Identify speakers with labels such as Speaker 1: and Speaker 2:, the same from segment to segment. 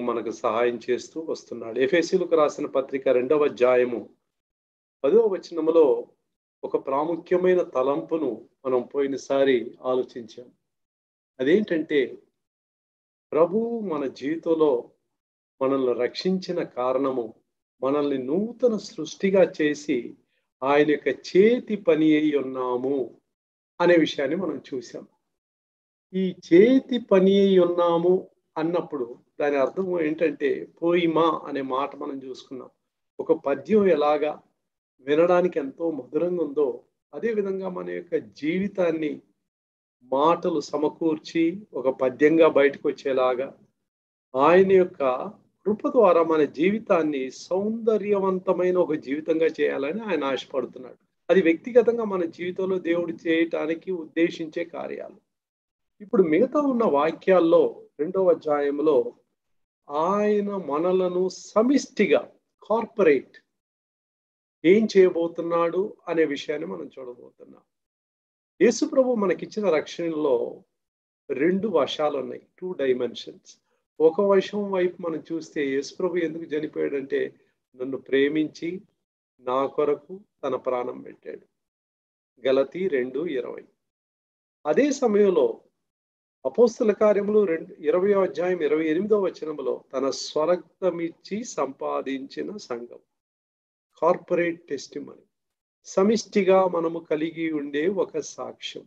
Speaker 1: మనకు సహాయం చేస్తూ వస్తున్నాడు ఎఫ్ఎస్సీలకు రాసిన పత్రిక రెండవ అధ్యాయము పదవ వచనములో ఒక ప్రాముఖ్యమైన తలంపును మనం పోయినసారి ఆలోచించాం అదేంటంటే ప్రభు మన జీవితంలో మనల్ని రక్షించిన కారణము మనల్ని నూతన సృష్టిగా చేసి ఆయన యొక్క చేతి పని అయి ఉన్నాము అనే విషయాన్ని మనం చూసాం ఈ చేతి పని అయి ఉన్నాము అన్నప్పుడు దాని అర్థం ఏంటంటే పోయిమా అనే మాట మనం చూసుకున్నాం ఒక పద్యం ఎలాగా వినడానికి ఎంతో మధురంగా ఉందో అదే విధంగా మన యొక్క జీవితాన్ని మాటలు సమకూర్చి ఒక పద్యంగా బయటకు వచ్చేలాగా ఆయన యొక్క కృప ద్వారా మన జీవితాన్ని సౌందర్యవంతమైన ఒక జీవితంగా చేయాలని ఆయన ఆశపడుతున్నాడు అది వ్యక్తిగతంగా మన జీవితంలో దేవుడు చేయటానికి ఉద్దేశించే కార్యాలు ఇప్పుడు మిగతా ఉన్న వాక్యాల్లో రెండవ అధ్యాయంలో ఆయన మనలను సమిష్టిగా కార్పొరేట్ ఏం చేయబోతున్నాడు అనే విషయాన్ని మనం చూడబోతున్నాం యేసు ప్రభు మనకిచ్చిన రక్షణలో రెండు వశాలు ఉన్నాయి టూ డైమెన్షన్స్ ఒక వశం వైపు మనం చూస్తే యేసు ప్రభు ఎందుకు చనిపోయాడంటే నన్ను ప్రేమించి నా కొరకు తన ప్రాణం పెట్టాడు గలతీ రెండు ఇరవై అదే సమయంలో అపోస్తుల కార్యములు రెండు ఇరవై అధ్యాయం ఇరవై ఎనిమిదో వచనంలో తన స్వరక్తమిచ్చి సంపాదించిన సంఘం కార్పొరేట్ టెస్టిమనీ సమిష్టిగా మనము కలిగి ఉండే ఒక సాక్ష్యం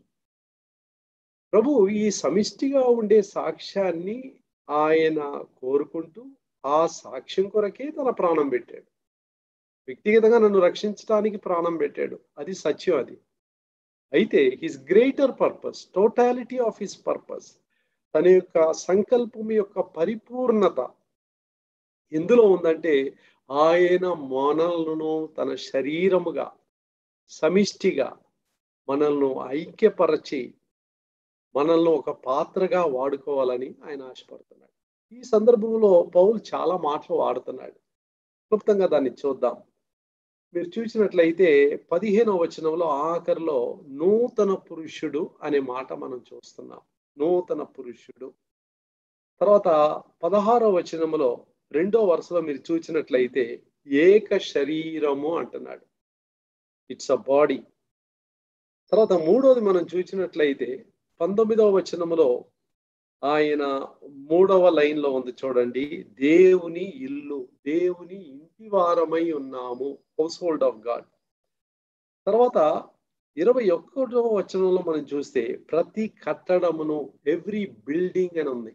Speaker 1: ప్రభు ఈ సమిష్టిగా ఉండే సాక్ష్యాన్ని ఆయన కోరుకుంటూ ఆ సాక్ష్యం కొరకే తన ప్రాణం పెట్టాడు వ్యక్తిగతంగా నన్ను రక్షించడానికి ప్రాణం పెట్టాడు అది సత్యం అది అయితే his greater purpose totality of his purpose తన యొక్క సంకల్పం యొక్క పరిపూర్ణత ఎందులో ఉందంటే ఆయన మనలను తన శరీరముగా సమిష్టిగా మనల్ని ఐక్యపరచి మనల్ని ఒక పాత్రగా వాడుకోవాలని ఆయన ఆశపడుతున్నాడు ఈ సందర్భంలో పౌలు చాలా మాటలు వాడుతున్నాడు క్లుప్తంగా దాన్ని చూద్దాం మీరు చూసినట్లయితే పదిహేనవ వచనంలో ఆఖరిలో నూతన పురుషుడు అనే మాట మనం చూస్తున్నాం నూతన పురుషుడు తర్వాత పదహారవ వచనంలో రెండో వరుసలో మీరు చూసినట్లయితే ఏక శరీరము అంటున్నాడు ఇట్స్ అ బాడీ తర్వాత మూడోది మనం చూసినట్లయితే పంతొమ్మిదవ వచనములో ఆయన మూడవ లైన్ లో ఉంది చూడండి దేవుని ఇల్లు దేవుని ఇంటి వారమై ఉన్నాము హౌస్ హోల్డ్ ఆఫ్ గాడ్ తర్వాత ఇరవై ఒక్కటవ వచనంలో మనం చూస్తే ప్రతి కట్టడమును ఎవ్రీ బిల్డింగ్ అని ఉంది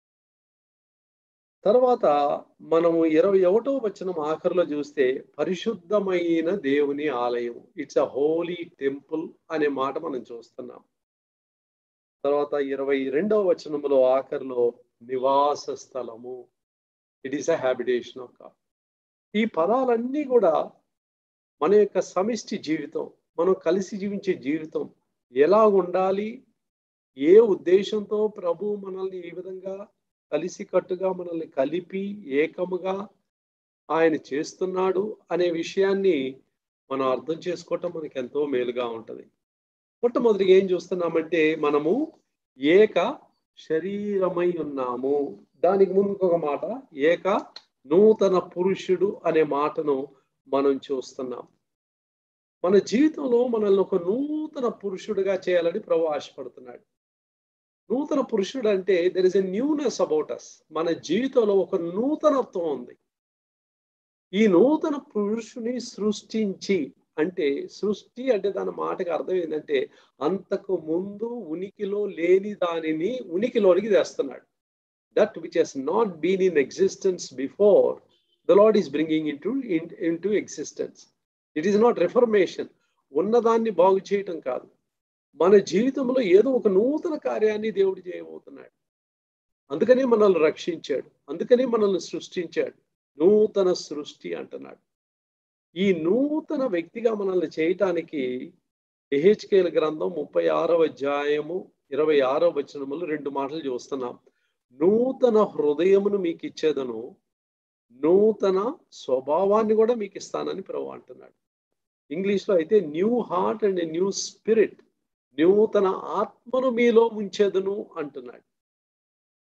Speaker 1: తర్వాత మనము ఇరవై ఒకటో వచనం ఆఖరిలో చూస్తే పరిశుద్ధమైన దేవుని ఆలయం ఇట్స్ అ హోలీ టెంపుల్ అనే మాట మనం చూస్తున్నాం తర్వాత ఇరవై రెండవ వచనంలో ఆఖరిలో నివాస స్థలము it is a habitation of God ఈ పదాలన్నీ కూడా మన యొక్క సమిష్టి జీవితం మనం కలిసి జీవించే జీవితం ఎలా ఉండాలి ఏ ఉద్దేశంతో ప్రభు మనల్ని ఈ విధంగా కలిసి కట్టుగా మనల్ని కలిపి ఏకముగా ఆయన చేస్తున్నాడు అనే విషయాన్ని మనం అర్థం చేసుకోవటం మనకి ఎంతో మేలుగా ఉంటుంది మొట్టమొదటిగా ఏం చూస్తున్నామంటే మనము ఏక శరీరమై ఉన్నాము దానికి ముందు ఒక మాట ఏక నూతన పురుషుడు అనే మాటను మనం చూస్తున్నాం మన జీవితంలో మనల్ని ఒక నూతన పురుషుడుగా చేయాలని ప్రభు ఆశపడుతున్నాడు నూతన పురుషుడు అంటే there is a newness about us మన జీవితంలో ఒక నూతనత్వం ఉంది ఈ నూతన పురుషుని సృష్టించి అంటే సృష్టి అంటే దాని మాటకి అర్థం ఏంటంటే అంతకు ముందు ఉనికిలో లేని దానిని ఉనికిలోనికి తెస్తున్నాడు that which Hess not been in existence before the Lord is bringing into into existence it is not reformation ఉన్నదాన్ని బాగు చేయటం కాదు మన జీవితంలో ఏదో ఒక నూతన కార్యాన్ని దేవుడు చేయబోతున్నాడు అందుకనే మనల్ని రక్షించాడు అందుకనే మనల్ని సృష్టించాడు నూతన సృష్టి అంటున్నాడు ఈ నూతన వ్యక్తిగా మనల్ని చేయటానికి ఎహెచ్కేల గ్రంథం ముప్పై ఆరవ అధ్యాయము ఇరవై ఆరవ వచనములు రెండు మాటలు చూస్తున్నాం నూతన హృదయమును మీకు ఇచ్చేదను నూతన స్వభావాన్ని కూడా మీకు ఇస్తానని ప్రభు అంటున్నాడు ఇంగ్లీష్లో అయితే new heart and new spirit నూతన ఆత్మను మీలో ఉంచేదను అంటున్నాడు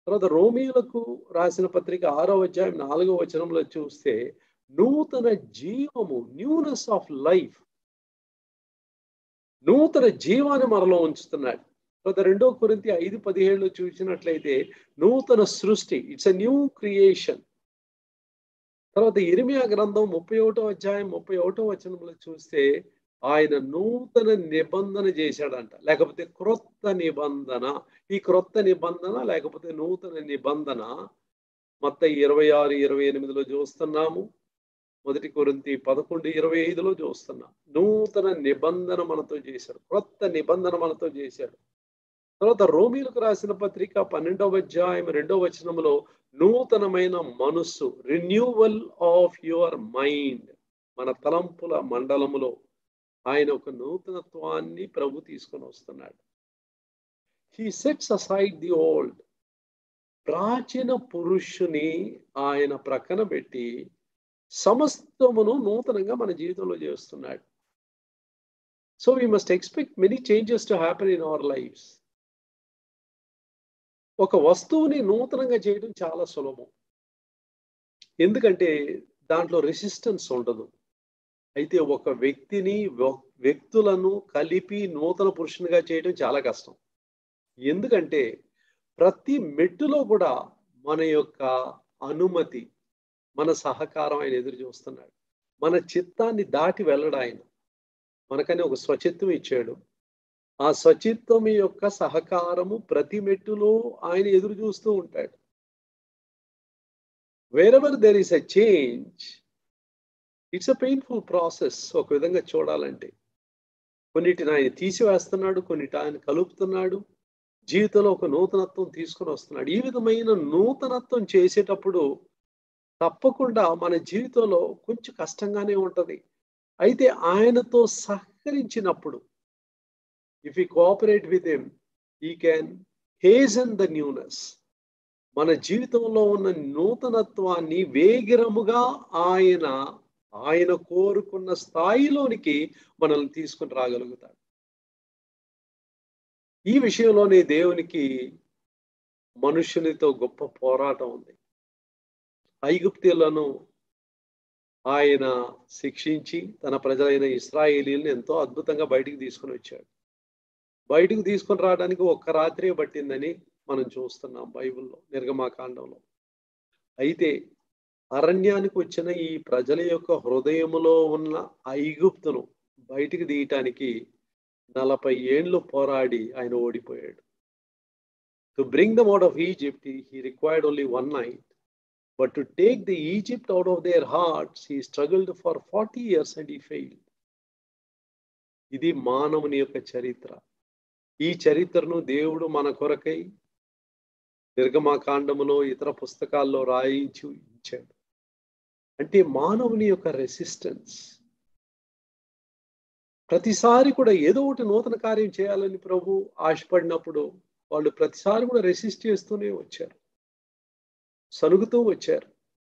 Speaker 1: తర్వాత రోమిలకు రాసిన పత్రిక ఆరో అధ్యాయం నాలుగో వచనంలో చూస్తే నూతన జీవము న్యూనెస్ ఆఫ్ లైఫ్ నూతన జీవాన్ని మనలో ఉంచుతున్నాడు తర్వాత రెండో కొరింతి ఐదు పదిహేడులో చూసినట్లయితే నూతన సృష్టి ఇట్స్ అ న్యూ క్రియేషన్ తర్వాత ఇరిమియా గ్రంథం ముప్పై ఒకటో అధ్యాయం ముప్పై ఒకటో వచనంలో చూస్తే ఆయన నూతన నిబంధన చేశాడంట లేకపోతే క్రొత్త నిబంధన ఈ క్రొత్త నిబంధన లేకపోతే నూతన నిబంధన మొత్తం ఇరవై ఆరు ఇరవై ఎనిమిదిలో చూస్తున్నాము మొదటి కొరింతి పదకొండు ఇరవై ఐదులో చూస్తున్నాం నూతన నిబంధన మనతో చేశాడు క్రొత్త నిబంధన మనతో చేశాడు తర్వాత రోమిలకు రాసిన పత్రిక పన్నెండవ అధ్యాయం రెండవ వచనంలో నూతనమైన మనస్సు రిన్యూవల్ ఆఫ్ యువర్ మైండ్ మన తలంపుల మండలములో ఆయన ఒక నూతనత్వాన్ని ప్రభు తీసుకొని వస్తున్నాడు he sets aside the old ప్రాచీన పురుషుని ఆయన ప్రక్కన పెట్టి సమస్తమును నూతనంగా మన జీవితంలో చేస్తున్నాడు so we must expect many changes to happen in our life ఒక వస్తువుని నూతనంగా చేయడం చాలా సులభం ఎందుకంటే దాంట్లో రెసిస్టెన్స్ ఉండదు అయితే ఒక వ్యక్తిని వ్యక్తులను కలిపి నూతన పురుషునిగా చేయడం చాలా కష్టం ఎందుకంటే ప్రతి మెట్టులో కూడా మన యొక్క అనుమతి మన సహకారం ఆయన ఎదురు చూస్తున్నాడు మన చిత్తాన్ని దాటి వెళ్ళడు ఆయన మనకని ఒక స్వచిత్వం ఇచ్చాడు ఆ స్వచిత్వం యొక్క సహకారము ప్రతి మెట్టులో ఆయన ఎదురు చూస్తూ ఉంటాడు wherever there is a change it's a painful process ఒక విధంగా చూడాలంటే కొన్నిటిని ఆయన తీసివేస్తున్నాడు కొన్నిటి ఆయన కలుపుతున్నాడు జీవితంలో ఒక నూతనత్వం తీసుకొని వస్తున్నాడు ఈ విధమైన నూతనత్వం చేసేటప్పుడు తప్పకుండా మన జీవితంలో కొంచెం కష్టంగానే ఉంటుంది అయితే ఆయనతో సహకరించినప్పుడు if you cooperate with him he can hasten the newness మన జీవితంలో ఉన్న నూతనత్వాన్ని వేగిరముగా ఆయన ఆయన కోరుకున్న స్థాయిలోనికి మనల్ని తీసుకుని రాగలుగుతాడు ఈ విషయంలోనే దేవునికి మనుషునితో గొప్ప పోరాటం ఉంది ఐగుప్తీలను ఆయన శిక్షించి తన ప్రజలైన ఇస్రాయేలీలను ఎంతో అద్భుతంగా బయటికి తీసుకుని వచ్చాడు బయటికి తీసుకొని రావడానికి ఒక్క రాత్రే పట్టిందని మనం చూస్తున్నాం బైబిల్లో నిర్గమాకాండంలో అయితే అరణ్యానికి వచ్చిన ఈ ప్రజల యొక్క హృదయములో ఉన్న ఐగుప్తును బయటికి తీయటానికి నలభై ఏండ్లు పోరాడి ఆయన ఓడిపోయాడు to bring them out of Egypt he required only one night but to take the Egypt out of their hearts he struggled for forty years and he fail ఇది మానవుని యొక్క చరిత్ర ఈ చరిత్రను దేవుడు మన కొరకై నిర్గమాకాండములో ఇతర పుస్తకాల్లో రాయించి ఇచ్చాడు అంటే మానవుని యొక్క రెసిస్టెన్స్ ప్రతిసారి కూడా ఏదో ఒకటి నూతన కార్యం చేయాలని ప్రభు ఆశపడినప్పుడు వాళ్ళు ప్రతిసారి కూడా రెసిస్ట్ చేస్తూనే వచ్చారు సనుగుతూ వచ్చారు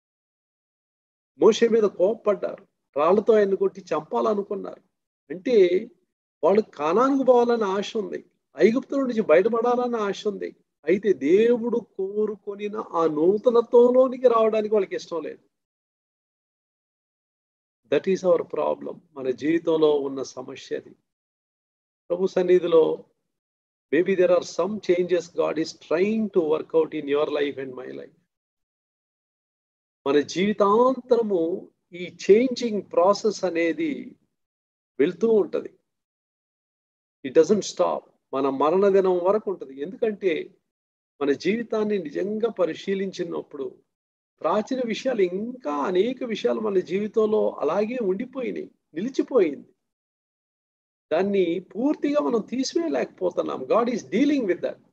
Speaker 1: మోషే మీద కోపపడ్డారు రాళ్లతో ఆయన కొట్టి చంపాలనుకున్నారు అంటే వాళ్ళు కానానికి పోవాలని ఆశ ఉంది ఐగుప్తుల నుంచి బయటపడాలన్న ఆశ ఉంది అయితే దేవుడు కోరుకొనిన ఆ నూతనత్వంలోనికి రావడానికి వాళ్ళకి ఇష్టం లేదు దట్ ఈస్ అవర్ ప్రాబ్లం మన జీవితంలో ఉన్న సమస్య అది ప్రభు సన్నిధిలో maybe there are some changes God is trying to work out in your life and my life మన జీవితాంతరము ఈ చేంజింగ్ ప్రాసెస్ అనేది వెళ్తూ ఉంటుంది ఇట్ డజంట్ స్టాప్ మన మరణ దినం వరకు ఉంటుంది ఎందుకంటే మన జీవితాన్ని నిజంగా పరిశీలించినప్పుడు ప్రాచీన విషయాలు ఇంకా అనేక విషయాలు మన జీవితంలో అలాగే ఉండిపోయినాయి నిలిచిపోయింది దాన్ని పూర్తిగా మనం తీసివేయలేకపోతున్నాం God is dealing with that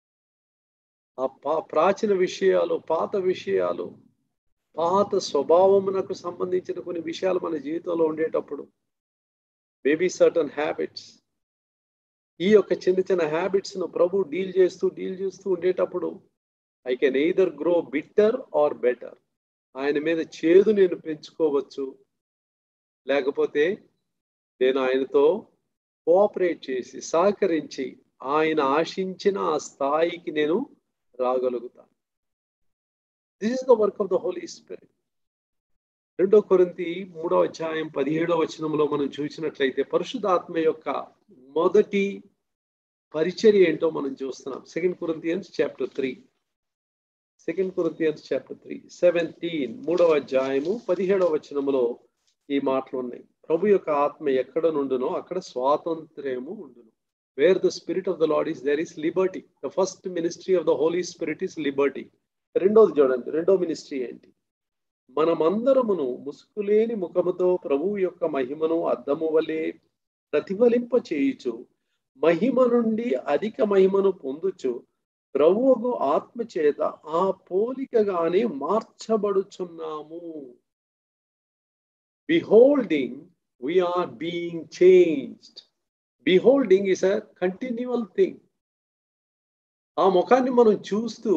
Speaker 1: ఆ ప్రాచీన విషయాలు పాత విషయాలు పాత స్వభావమునకు సంబంధించిన కొన్ని విషయాలు మన జీవితంలో ఉండేటప్పుడు మేబీ సర్టన్ హ్యాబిట్స్ ఈ యొక్క చిన్న చిన్న హ్యాబిట్స్ ను ప్రభు డీల్ చేస్తూ డీల్ చేస్తూ ఉండేటప్పుడు I can either grow bitter or better ఆయన మీద చేదు నేను పెంచుకోవచ్చు లేకపోతే నేను ఆయనతో కోఆపరేట్ చేసి సహకరించి ఆయన ఆశించిన ఆ స్థాయికి నేను రాగలుగుతాను this is the work of the Holy Spirit రెండో కొరింతి మూడో అధ్యాయం పదిహేడో వచనంలో మనం చూసినట్లయితే పరిశుధాత్మ యొక్క మొదటి పరిచర్య ఏంటో మనం చూస్తున్నాం second Corinthians chapter three second Corinthians chapter three seventeen మూడవ అధ్యాయము పదిహేడవ వచనములో ఈ మాటలు ఉన్నాయి ప్రభు యొక్క ఆత్మ ఎక్కడ నుండునో అక్కడ స్వాతంత్ర్యము ఉండును where the Spirit of the Lord is there is liberty the first ministry of the Holy Spirit is liberty రెండోది చూడండి రెండో మినిస్ట్రీ ఏంటి మనమందరమును ముసుగులేని ముఖముతో ప్రభువు యొక్క మహిమను అద్దము వలె ప్రతిఫలింప చేయుచు మహిమ నుండి అధిక మహిమను పొందుచు ప్రభువుకు ఆత్మ చేత ఆ పోలికగానే మార్చబడుచున్నాము beholding we are being changed beholding is a continual thing ఆ ముఖాన్ని మనం చూస్తూ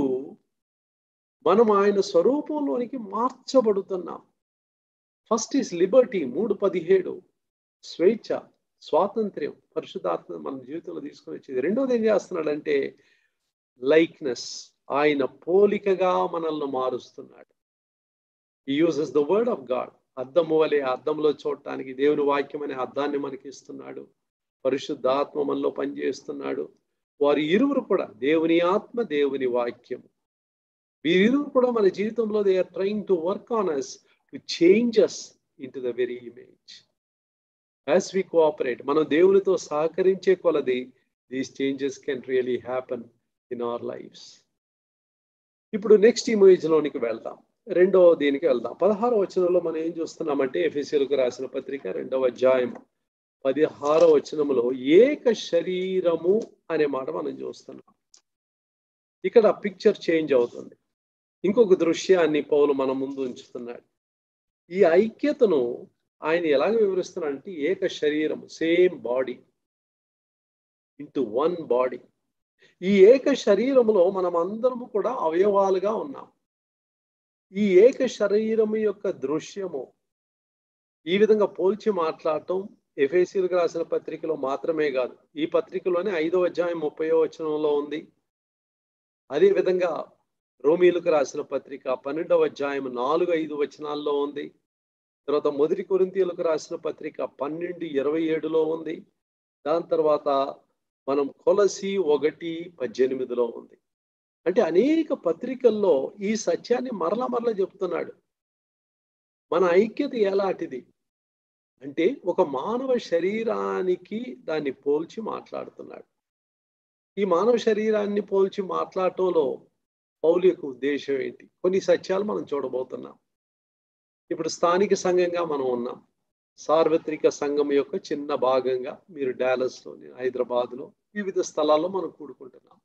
Speaker 1: మనం ఆయన స్వరూపంలోనికి మార్చబడుతున్నాం ఫస్ట్ ఈస్ లిబర్టీ మూడు పదిహేడు స్వేచ్ఛ స్వాతంత్ర్యం పరిశుధాత్మ మన జీవితంలో తీసుకొని వచ్చేది రెండోది ఏం చేస్తున్నాడంటే లైక్నెస్ ఆయన పోలికగా మనల్ని మారుస్తున్నాడు uses the word of God అద్దము వలె అద్దంలో చూడటానికి దేవుని వాక్యం అనే అద్దాన్ని మనకి ఇస్తున్నాడు పరిశుద్ధాత్మ మనలో పనిచేస్తున్నాడు వారి ఇరువురు కూడా దేవుని ఆత్మ దేవుని వాక్యం వీరిరువురు కూడా మన జీవితంలో they are trying to work on us to change us into the very image as we cooperate మనం దేవునితో సహకరించే కొలది these changes can really happen in our lives ఇప్పుడు నెక్స్ట్ ఇమేజ్లోనికి వెళ్దాం రెండవ దీనికి వెళ్దాం పదహారో వచనంలో మనం ఏం చూస్తున్నామంటే ఎఫ్ఎస్సీలకు రాసిన పత్రిక రెండవ అధ్యాయం పదిహారో వచనంలో ఏక శరీరము అనే మాట మనం చూస్తున్నాం ఇక్కడ పిక్చర్ చేంజ్ అవుతుంది ఇంకొక దృశ్యాన్ని పౌలు మన ముందు ఉంచుతున్నాడు ఈ ఐక్యతను ఆయన ఎలాగ వివరిస్తున్నాడంటే ఏక శరీరం same body into one body ఈ ఏక శరీరములో మనం అందరము కూడా అవయవాలుగా ఉన్నాం ఈ ఏక శరీరము యొక్క దృశ్యము ఈ విధంగా పోల్చి మాట్లాడటం ఎఫ్ఏసీలకు రాసిన పత్రికలో మాత్రమే కాదు ఈ పత్రికలోనే ఐదో అధ్యాయం ముప్పై వచనంలో ఉంది అదే విధంగా రోమీలకు రాసిన పత్రిక పన్నెండవ అధ్యాయం నాలుగు ఐదు వచనాల్లో ఉంది తర్వాత మొదటి కొరింతీయులకు రాసిన పత్రిక పన్నెండు ఇరవై ఏడులో ఉంది దాని తర్వాత మనం కొలసి ఒకటి పద్దెనిమిదిలో ఉంది అంటే అనేక పత్రికల్లో ఈ సత్యాన్ని మరల మరల చెప్తున్నాడు మన ఐక్యత ఎలాంటిది అంటే ఒక మానవ శరీరానికి దాన్ని పోల్చి మాట్లాడుతున్నాడు ఈ మానవ శరీరాన్ని పోల్చి మాట్లాడటంలో పౌలు యొక్క ఉద్దేశం ఏంటి కొన్ని సత్యాలు మనం చూడబోతున్నాం ఇప్పుడు స్థానిక సంఘంగా మనం ఉన్నాం సార్వత్రిక సంఘం యొక్క చిన్న భాగంగా మీరు డాలస్లో హైదరాబాద్లో వివిధ స్థలాల్లో మనం కూడుకుంటున్నాం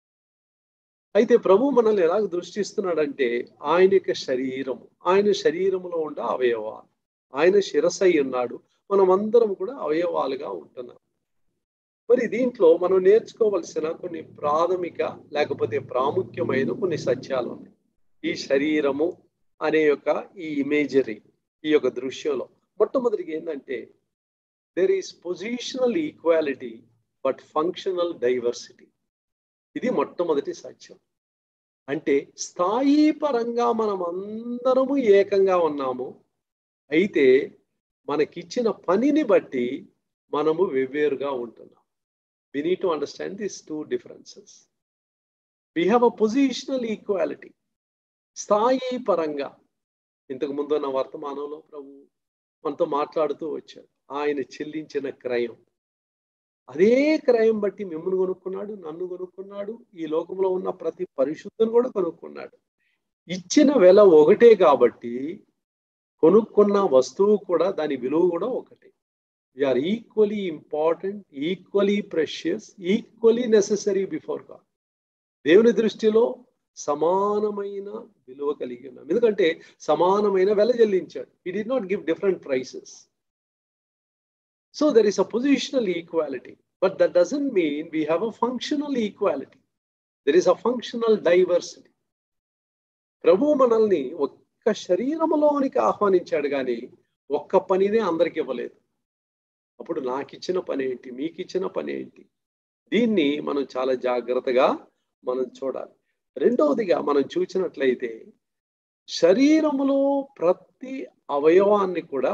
Speaker 1: అయితే ప్రభు మనల్ని ఎలాగ దృష్టిస్తున్నాడంటే ఆయన యొక్క శరీరము ఆయన శరీరములో ఉండే అవయవాలు ఆయన శిరసై ఉన్నాడు మనం అందరం కూడా అవయవాలుగా ఉంటున్నాం మరి దీంట్లో మనం నేర్చుకోవలసిన కొన్ని ప్రాథమిక లేకపోతే ప్రాముఖ్యమైన కొన్ని సత్యాలు ఉన్నాయి ఈ శరీరము అనే యొక్క ఈ ఇమేజరీ ఈ యొక్క దృశ్యంలో మొట్టమొదటిగా ఏంటంటే there is positional equality but functional diversity ఇది మొట్టమొదటి సత్యం అంటే స్థాయి పరంగా మనం అందరము ఏకంగా ఉన్నాము అయితే మనకిచ్చిన పనిని బట్టి మనము వెవ్వేరుగా ఉంటున్నాం we need to understand these two differences. We have a positional equality. స్థాయి పరంగా ఇంతకు ముందు ఉన్న వర్తమానంలో ప్రభు మనతో మాట్లాడుతూ వచ్చాడు ఆయన చెల్లించిన క్రయం అదే క్రయం బట్టి మిమ్మల్ని కొనుక్కున్నాడు నన్ను కొనుక్కున్నాడు ఈ లోకంలో ఉన్న ప్రతి పరిశుద్ధను కూడా కొనుక్కున్నాడు ఇచ్చిన వెల ఒకటే కాబట్టి కొనుక్కున్న వస్తువు కూడా దాని విలువ కూడా ఒకటే are equally important equally precious equally necessary before God దేవుని దృష్టిలో సమానమైన విలువ కలిగి ఉన్నాం ఎందుకంటే సమానమైన వెల చెల్లించాడు he did not give different prices so there is a positional equality but that doesn't mean we have a functional equality there is a functional diversity ప్రభు మనల్ని ఒక్క శరీరములోనికి ఆహ్వానించాడు కానీ ఒక్క పనినే అందరికి ఇవ్వలేదు అప్పుడు నాకు ఇచ్చిన పని ఏంటి మీకు ఇచ్చిన పని ఏంటి దీన్ని మనం చాలా జాగ్రత్తగా మనం చూడాలి రెండవదిగా మనం చూసినట్లయితే శరీరములో ప్రతి అవయవాన్ని కూడా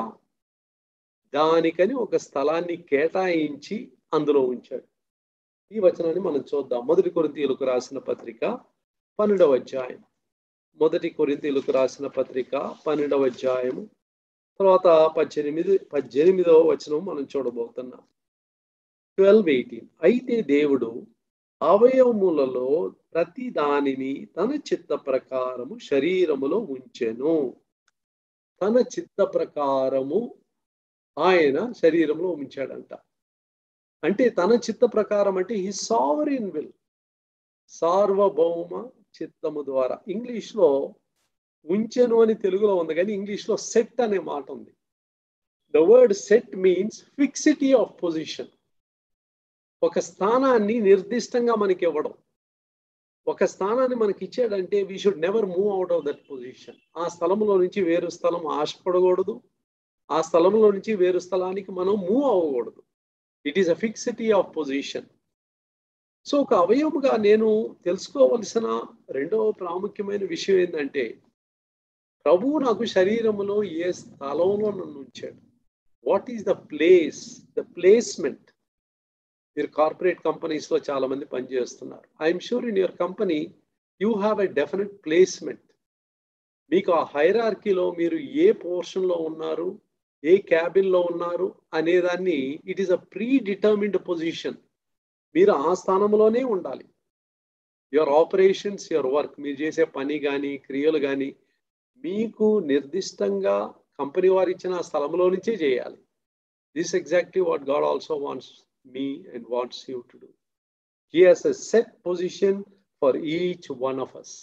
Speaker 1: దానికని ఒక స్థలాన్ని కేటాయించి అందులో ఉంచాడు ఈ వచనాన్ని మనం చూద్దాం మొదటి కొరింతీయులకు రాసిన పత్రిక పన్నెండవ అధ్యాయం మొదటి కొరింతీయులకు రాసిన పత్రిక పన్నెండవ అధ్యాయము తర్వాత పద్దెనిమిది పద్దెనిమిదవ వచనం మనం చూడబోతున్నాం ట్వెల్వ్ ఎయిటీన్ అయితే దేవుడు అవయవములలో ప్రతి దానిని తన చిత్త ప్రకారము శరీరములో ఉంచెను తన చిత్త ప్రకారము ఆయన శరీరంలో ఉంచాడంట అంటే తన చిత్త ప్రకారం అంటే ఈ సావరిన్ విల్ సార్వభౌమ చిత్తము ద్వారా ఇంగ్లీష్లో ఉంచెను అని తెలుగులో ఉంది కానీ ఇంగ్లీష్లో సెట్ అనే మాట ఉంది the word set means fixity of position ఒక స్థానాన్ని నిర్దిష్టంగా మనకి ఇవ్వడం ఒక స్థానాన్ని మనకి ఇచ్చాడంటే we should never move out of that position ఆ స్థలంలో నుంచి వేరు స్థలం ఆశపడకూడదు ఆ స్థలంలో నుంచి వేరు స్థలానికి మనం మూవ్ అవ్వకూడదు it is a fixity of position so ఒక అవయవముగా నేను తెలుసుకోవలసిన రెండవ ప్రాముఖ్యమైన విషయం ఏంటంటే ప్రభువు నాకు శరీరములో ఏ స్థలంలో నన్ను ఉంచాడు what is the place the placement మీరు కార్పొరేట్ కంపెనీస్లో చాలా మంది పనిచేస్తున్నారు I'm sure in your company you have a definite placement మీకు ఆ హైరార్కీలో మీరు ఏ పోర్షన్లో ఉన్నారు ఏ క్యాబిన్లో ఉన్నారు అనేదాన్ని it is a predetermined position మీరు ఆ స్థానంలోనే ఉండాలి యువర్ ఆపరేషన్స్ యువర్ వర్క్ మీరు చేసే పని కానీ క్రియలు కానీ మీకు నిర్దిష్టంగా కంపెనీ వారు ఇచ్చిన స్థలంలో నుంచే చేయాలి this exactly what God also wants me and wants you to do he has a set position for each one of us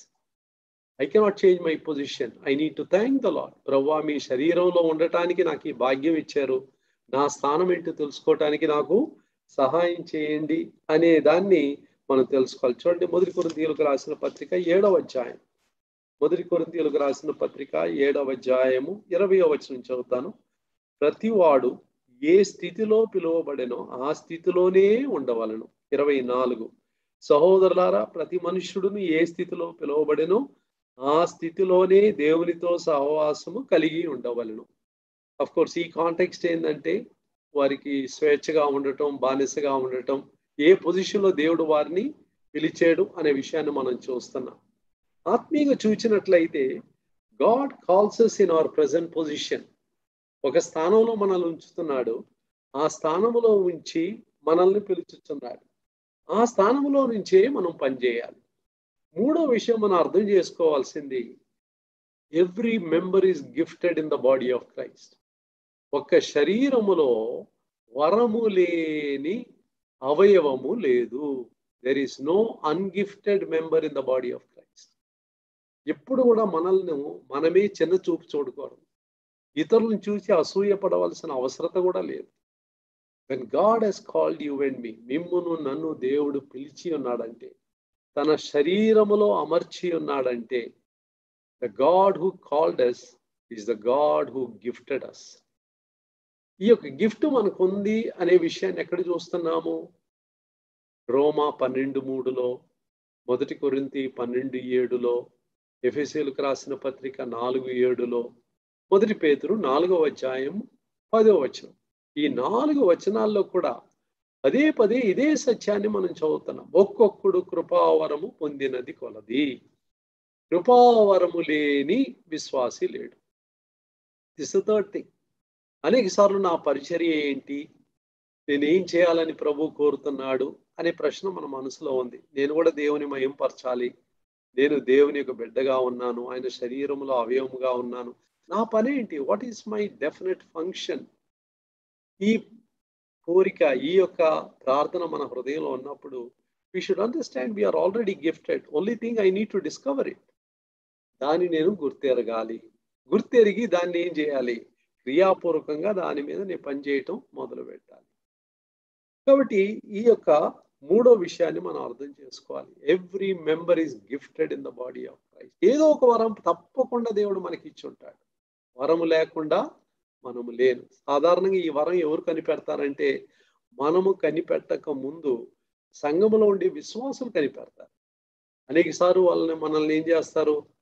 Speaker 1: I cannot change my position I need to thank the Lord ప్రవ్వా మీ శరీరంలో ఉండటానికి నాకు ఈ భాగ్యం ఇచ్చారు నా స్థానం ఏంటో తెలుసుకోవటానికి నాకు సహాయం చేయండి అనే దాన్ని మనం తెలుసుకోవాలి చూడండి మొదటి కొరింతీయులకు రాసిన పత్రిక ఏడవ అధ్యాయం మొదటి కొరింతీయులకు రాసిన పత్రిక ఏడవ అధ్యాయము ఇరవయో వచనం చదువుతాను ప్రతివాడు ఏ స్థితిలో పిలువబడెనో ఆ స్థితిలోనే ఉండవలను ఇరవై నాలుగు సహోదరులారా ప్రతి మనుష్యుడును ఏ స్థితిలో పిలువబడెనో ఆ స్థితిలోనే దేవునితో సహవాసము కలిగి ఉండవలను అఫ్ కోర్స్ ఈ కాంటెక్స్ట్ ఏంటంటే వారికి స్వేచ్ఛగా ఉండటం బానిసగా ఉండటం ఏ పొజిషన్లో దేవుడు వారిని పిలిచాడు అనే విషయాన్ని మనం చూస్తున్నాం ఆత్మీయంగా చూచినట్లయితే God calls us in our present position ఒక స్థానంలో మనల్ని ఉంచుతున్నాడు ఆ స్థానంలో ఉంచి మనల్ని పిలుచుతున్నాడు ఆ స్థానంలో నుంచే మనం పనిచేయాలి మూడో విషయం మనం అర్థం చేసుకోవాల్సింది every member is gifted in the body of Christ ఒక శరీరములో వరము లేని అవయవము లేదు there is no ungifted member in the body of Christ ఎప్పుడు కూడా మనల్ని మనమే చిన్న చూపు చూడకూడదు ఇతరులను చూసి అసూయపడవలసిన అవసరత కూడా లేదు when God has called you and me మిమ్మును నన్ను దేవుడు పిలిచి ఉన్నాడంటే తన శరీరములో అమర్చి ఉన్నాడంటే the God who called us is the God who gifted us ఈ యొక్క గిఫ్ట్ మనకు ఉంది అనే విషయాన్ని ఎక్కడ చూస్తున్నాము రోమా పన్నెండు మూడులో మొదటి కొరింతి పన్నెండు ఏడులో ఎఫ్ఎస్ఏలకు రాసిన పత్రిక నాలుగు ఏడులో మొదటి పేతురు నాలుగవ అధ్యాయం పదో వచనం ఈ నాలుగు వచనాల్లో కూడా పదే పదే ఇదే సత్యాన్ని మనం చదువుతున్నాం ఒక్కొక్కడు కృపావరము పొందినది కొలది కృపావరము లేని విశ్వాసి లేడు దిస్ థర్డ్ థింగ్ అనేక సార్లు నా పరిచర్య ఏంటి నేను ఏం చేయాలని ప్రభు కోరుతున్నాడు అనే ప్రశ్న మన మనసులో ఉంది నేను కూడా దేవుని మయంపరచాలి నేను దేవుని యొక్క బిడ్డగా ఉన్నాను ఆయన శరీరంలో అవయవముగా ఉన్నాను నా పని ఏంటి what is my definite function ఈ కోరిక ఈ యొక్క ప్రార్థన మన హృదయంలో ఉన్నప్పుడు we should understand we're already gifted only thing I need to discover it దాన్ని నేను గుర్తెరగాలి గుర్తెరిగి దాన్ని ఏం చేయాలి క్రియాపూర్వకంగా దాని మీద నేను పనిచేయటం మొదలు పెట్టాలి కాబట్టి ఈ యొక్క మూడో విషయాన్ని మనం అర్థం చేసుకోవాలి every member is gifted in the body of Christ ఏదో ఒక వరం తప్పకుండా దేవుడు మనకి ఇచ్చి ఉంటాడు వరము లేకుండా మనము లేను సాధారణంగా ఈ వరం ఎవరు కనిపెడతారంటే మనము కనిపెట్టక ముందు సంఘములో ఉండే విశ్వాసులు కనిపెడతారు అనేక సార్లు వాళ్ళని మనల్ని ఏం చేస్తారు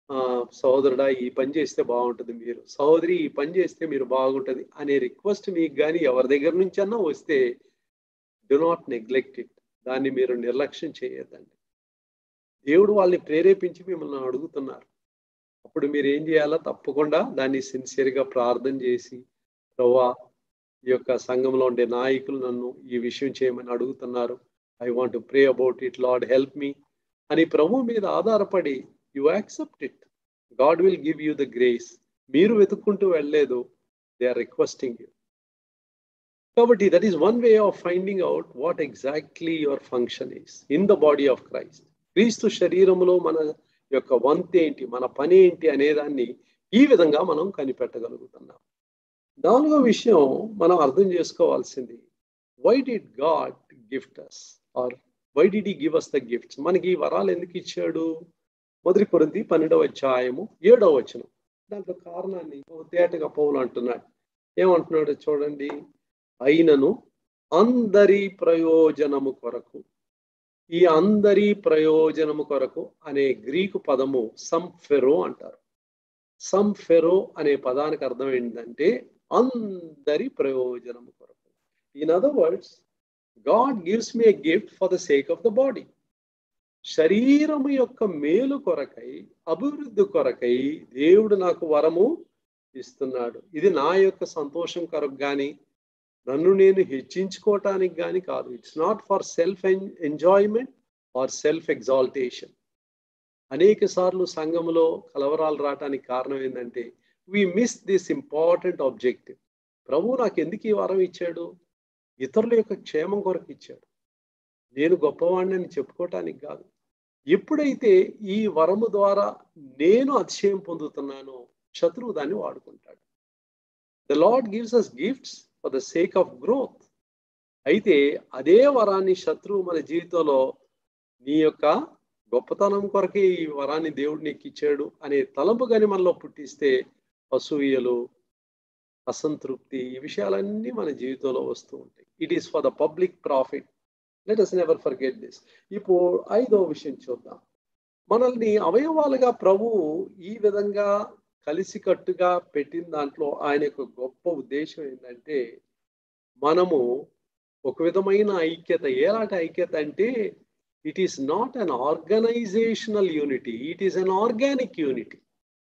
Speaker 1: సహోదరుడా ఈ పని చేస్తే బాగుంటుంది మీరు సహోదరి ఈ పని చేస్తే మీరు బాగుంటుంది అనే రిక్వెస్ట్ మీకు కానీ ఎవరి దగ్గర నుంచి అన్నా వస్తే డు నాట్ నెగ్లెక్ట్ ఇట్ దాన్ని మీరు నిర్లక్ష్యం చేయొద్దండి దేవుడు వాళ్ళని ప్రేరేపించి మిమ్మల్ని అడుగుతున్నారు అప్పుడు మీరు ఏం చేయాలా తప్పకుండా దాన్ని సిన్సియర్గా ప్రార్థన చేసి ప్రవ్వా ఈ యొక్క సంఘంలో ఉండే నాయకులు నన్ను ఈ విషయం చేయమని అడుగుతున్నారు I want pray about it Lord help me అని ప్రభు మీద ఆధారపడి you accept it God will give you the grace మీరు వెతుక్కుంటూ వెళ్ళలేదు దే ఆర్ రిక్వెస్టింగ్ యూ కాబట్టి that is one way of finding out what exactly your function is in the body of Christ క్రీస్తు శరీరంలో మన యొక్క వంతు ఏంటి మన పని ఏంటి అనేదాన్ని ఈ విధంగా మనం కనిపెట్టగలుగుతున్నాం నాలుగో విషయం మనం అర్థం చేసుకోవాల్సింది why did God gift us or why did he give us the gifts మనకి ఈ వరాలు ఎందుకు ఇచ్చాడు మొదటి కొరింది పన్నెండవ అధ్యాయము ఏడవ వచనం దాంట్లో కారణాన్ని తేటగా పౌలు అంటున్నాడు ఏమంటున్నాడు చూడండి అయినను అందరి ప్రయోజనము కొరకు ఈ అందరి ప్రయోజనము కొరకు అనే గ్రీకు పదము సంఫెరో అంటారు సంఫెరో అనే పదానికి అర్థం ఏంటంటే అందరి ప్రయోజనము కొరకు in other words God gives me a gift for the sake of the body శరీరము యొక్క మేలు కొరకై అభివృద్ధి కొరకై దేవుడు నాకు వరము ఇస్తున్నాడు ఇది నా యొక్క సంతోషం కొరకు కానీ నన్ను నేను హెచ్చించుకోవటానికి కానీ కాదు it's not for self enjoyment or self exaltation అనేక సార్లు సంఘంలో కలవరాలు రావటానికి కారణం ఏంటంటే we miss this important objective ప్రభు నాకు ఎందుకు ఈ వరం ఇచ్చాడు ఇతరుల యొక్క క్షేమం కొరకు ఇచ్చాడు నేను గొప్పవాడిని అని చెప్పుకోవటానికి కాదు ఎప్పుడైతే ఈ వరము ద్వారా నేను అతిశయం పొందుతున్నానో శత్రువు దాన్ని వాడుకుంటాడు the Lord gives us gifts for the sake of growth అయితే అదే వరాన్ని శత్రువు మన జీవితంలో నీ యొక్క గొప్పతనం కొరకే ఈ వరాన్ని దేవుడు నీకు ఇచ్చాడు అనే తలంపు కానీ మనలో పుట్టిస్తే అసూయలు అసంతృప్తి ఈ విషయాలన్నీ మన జీవితంలో వస్తూ ఉంటాయి it is for the public profit let us never forget this ఇప్పుడు ఐదో విషయం చూద్దాం మనల్ని అవయవాలుగా ప్రభువు ఈ విధంగా కలిసికట్టుగా పెట్టిన దాంట్లో ఆయన యొక్క గొప్ప ఉద్దేశం ఏంటంటే మనము ఒక విధమైన ఐక్యత ఎలాంటి ఐక్యత అంటే it is not an organisational unity it is an organic unity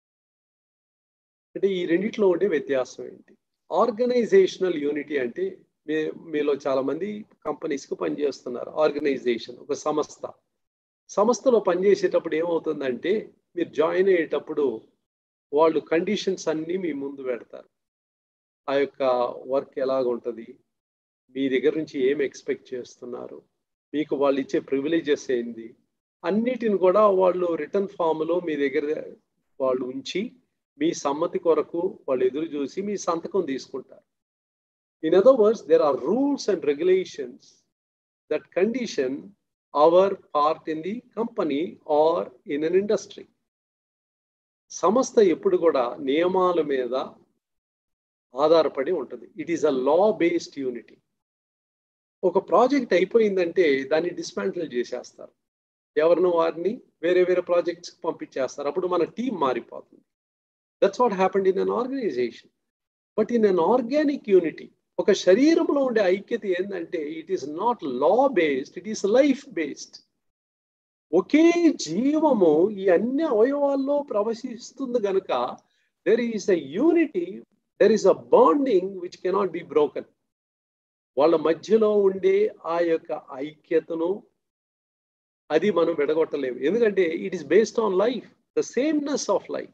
Speaker 1: అంటే ఈ రెండిట్లో ఉండే వ్యత్యాసం ఏంటి ఆర్గనైజేషనల్ యూనిటీ అంటే మీ మీలో చాలా మంది కంపెనీస్కి పనిచేస్తున్నారు ఆర్గనైజేషన్ ఒక సంస్థ సంస్థలో పనిచేసేటప్పుడు ఏమవుతుందంటే మీరు జాయిన్ అయ్యేటప్పుడు వాళ్ళు కండిషన్స్ అన్నీ మీ ముందు పెడతారు ఆ యొక్క వర్క్ ఎలాగ ఉంటుంది మీ దగ్గర నుంచి ఏం ఎక్స్పెక్ట్ చేస్తున్నారు మీకు వాళ్ళు ఇచ్చే ప్రివిలేజెస్ ఏంది అన్నిటిని కూడా వాళ్ళు రిటర్న్ ఫామ్లో మీ దగ్గర వాళ్ళు ఉంచి మీ సమ్మతి కొరకు వాళ్ళు ఎదురు చూసి మీ సంతకం తీసుకుంటారు in other words there are rules and regulations that condition our part in the company or in an industry సంస్థ ఎప్పుడు కూడా నియమాల మీద ఆధారపడి ఉంటుంది it is a law based unity ఒక ప్రాజెక్ట్ అయిపోయిందంటే దాన్ని డిస్మాంటిల్ చేసేస్తారు ఎవరిని వారిని వేరే వేరే ప్రాజెక్ట్స్కి పంపించేస్తారు అప్పుడు మన టీం మారిపోతుంది that's what happened in an organisation but in an organic unity ఒక శరీరంలో ఉండే ఐక్యత ఏంటంటే it is not law based it is life based ఒకే జీవము ఈ అన్ని అవయవాల్లో ప్రవశిస్తుంది గనుక there is a unity there is a bonding which cannot be broken వాళ్ళ మధ్యలో ఉండే ఆ యొక్క ఐక్యతను అది మనం విడగొట్టలేము ఎందుకంటే it is based on life the sameness of life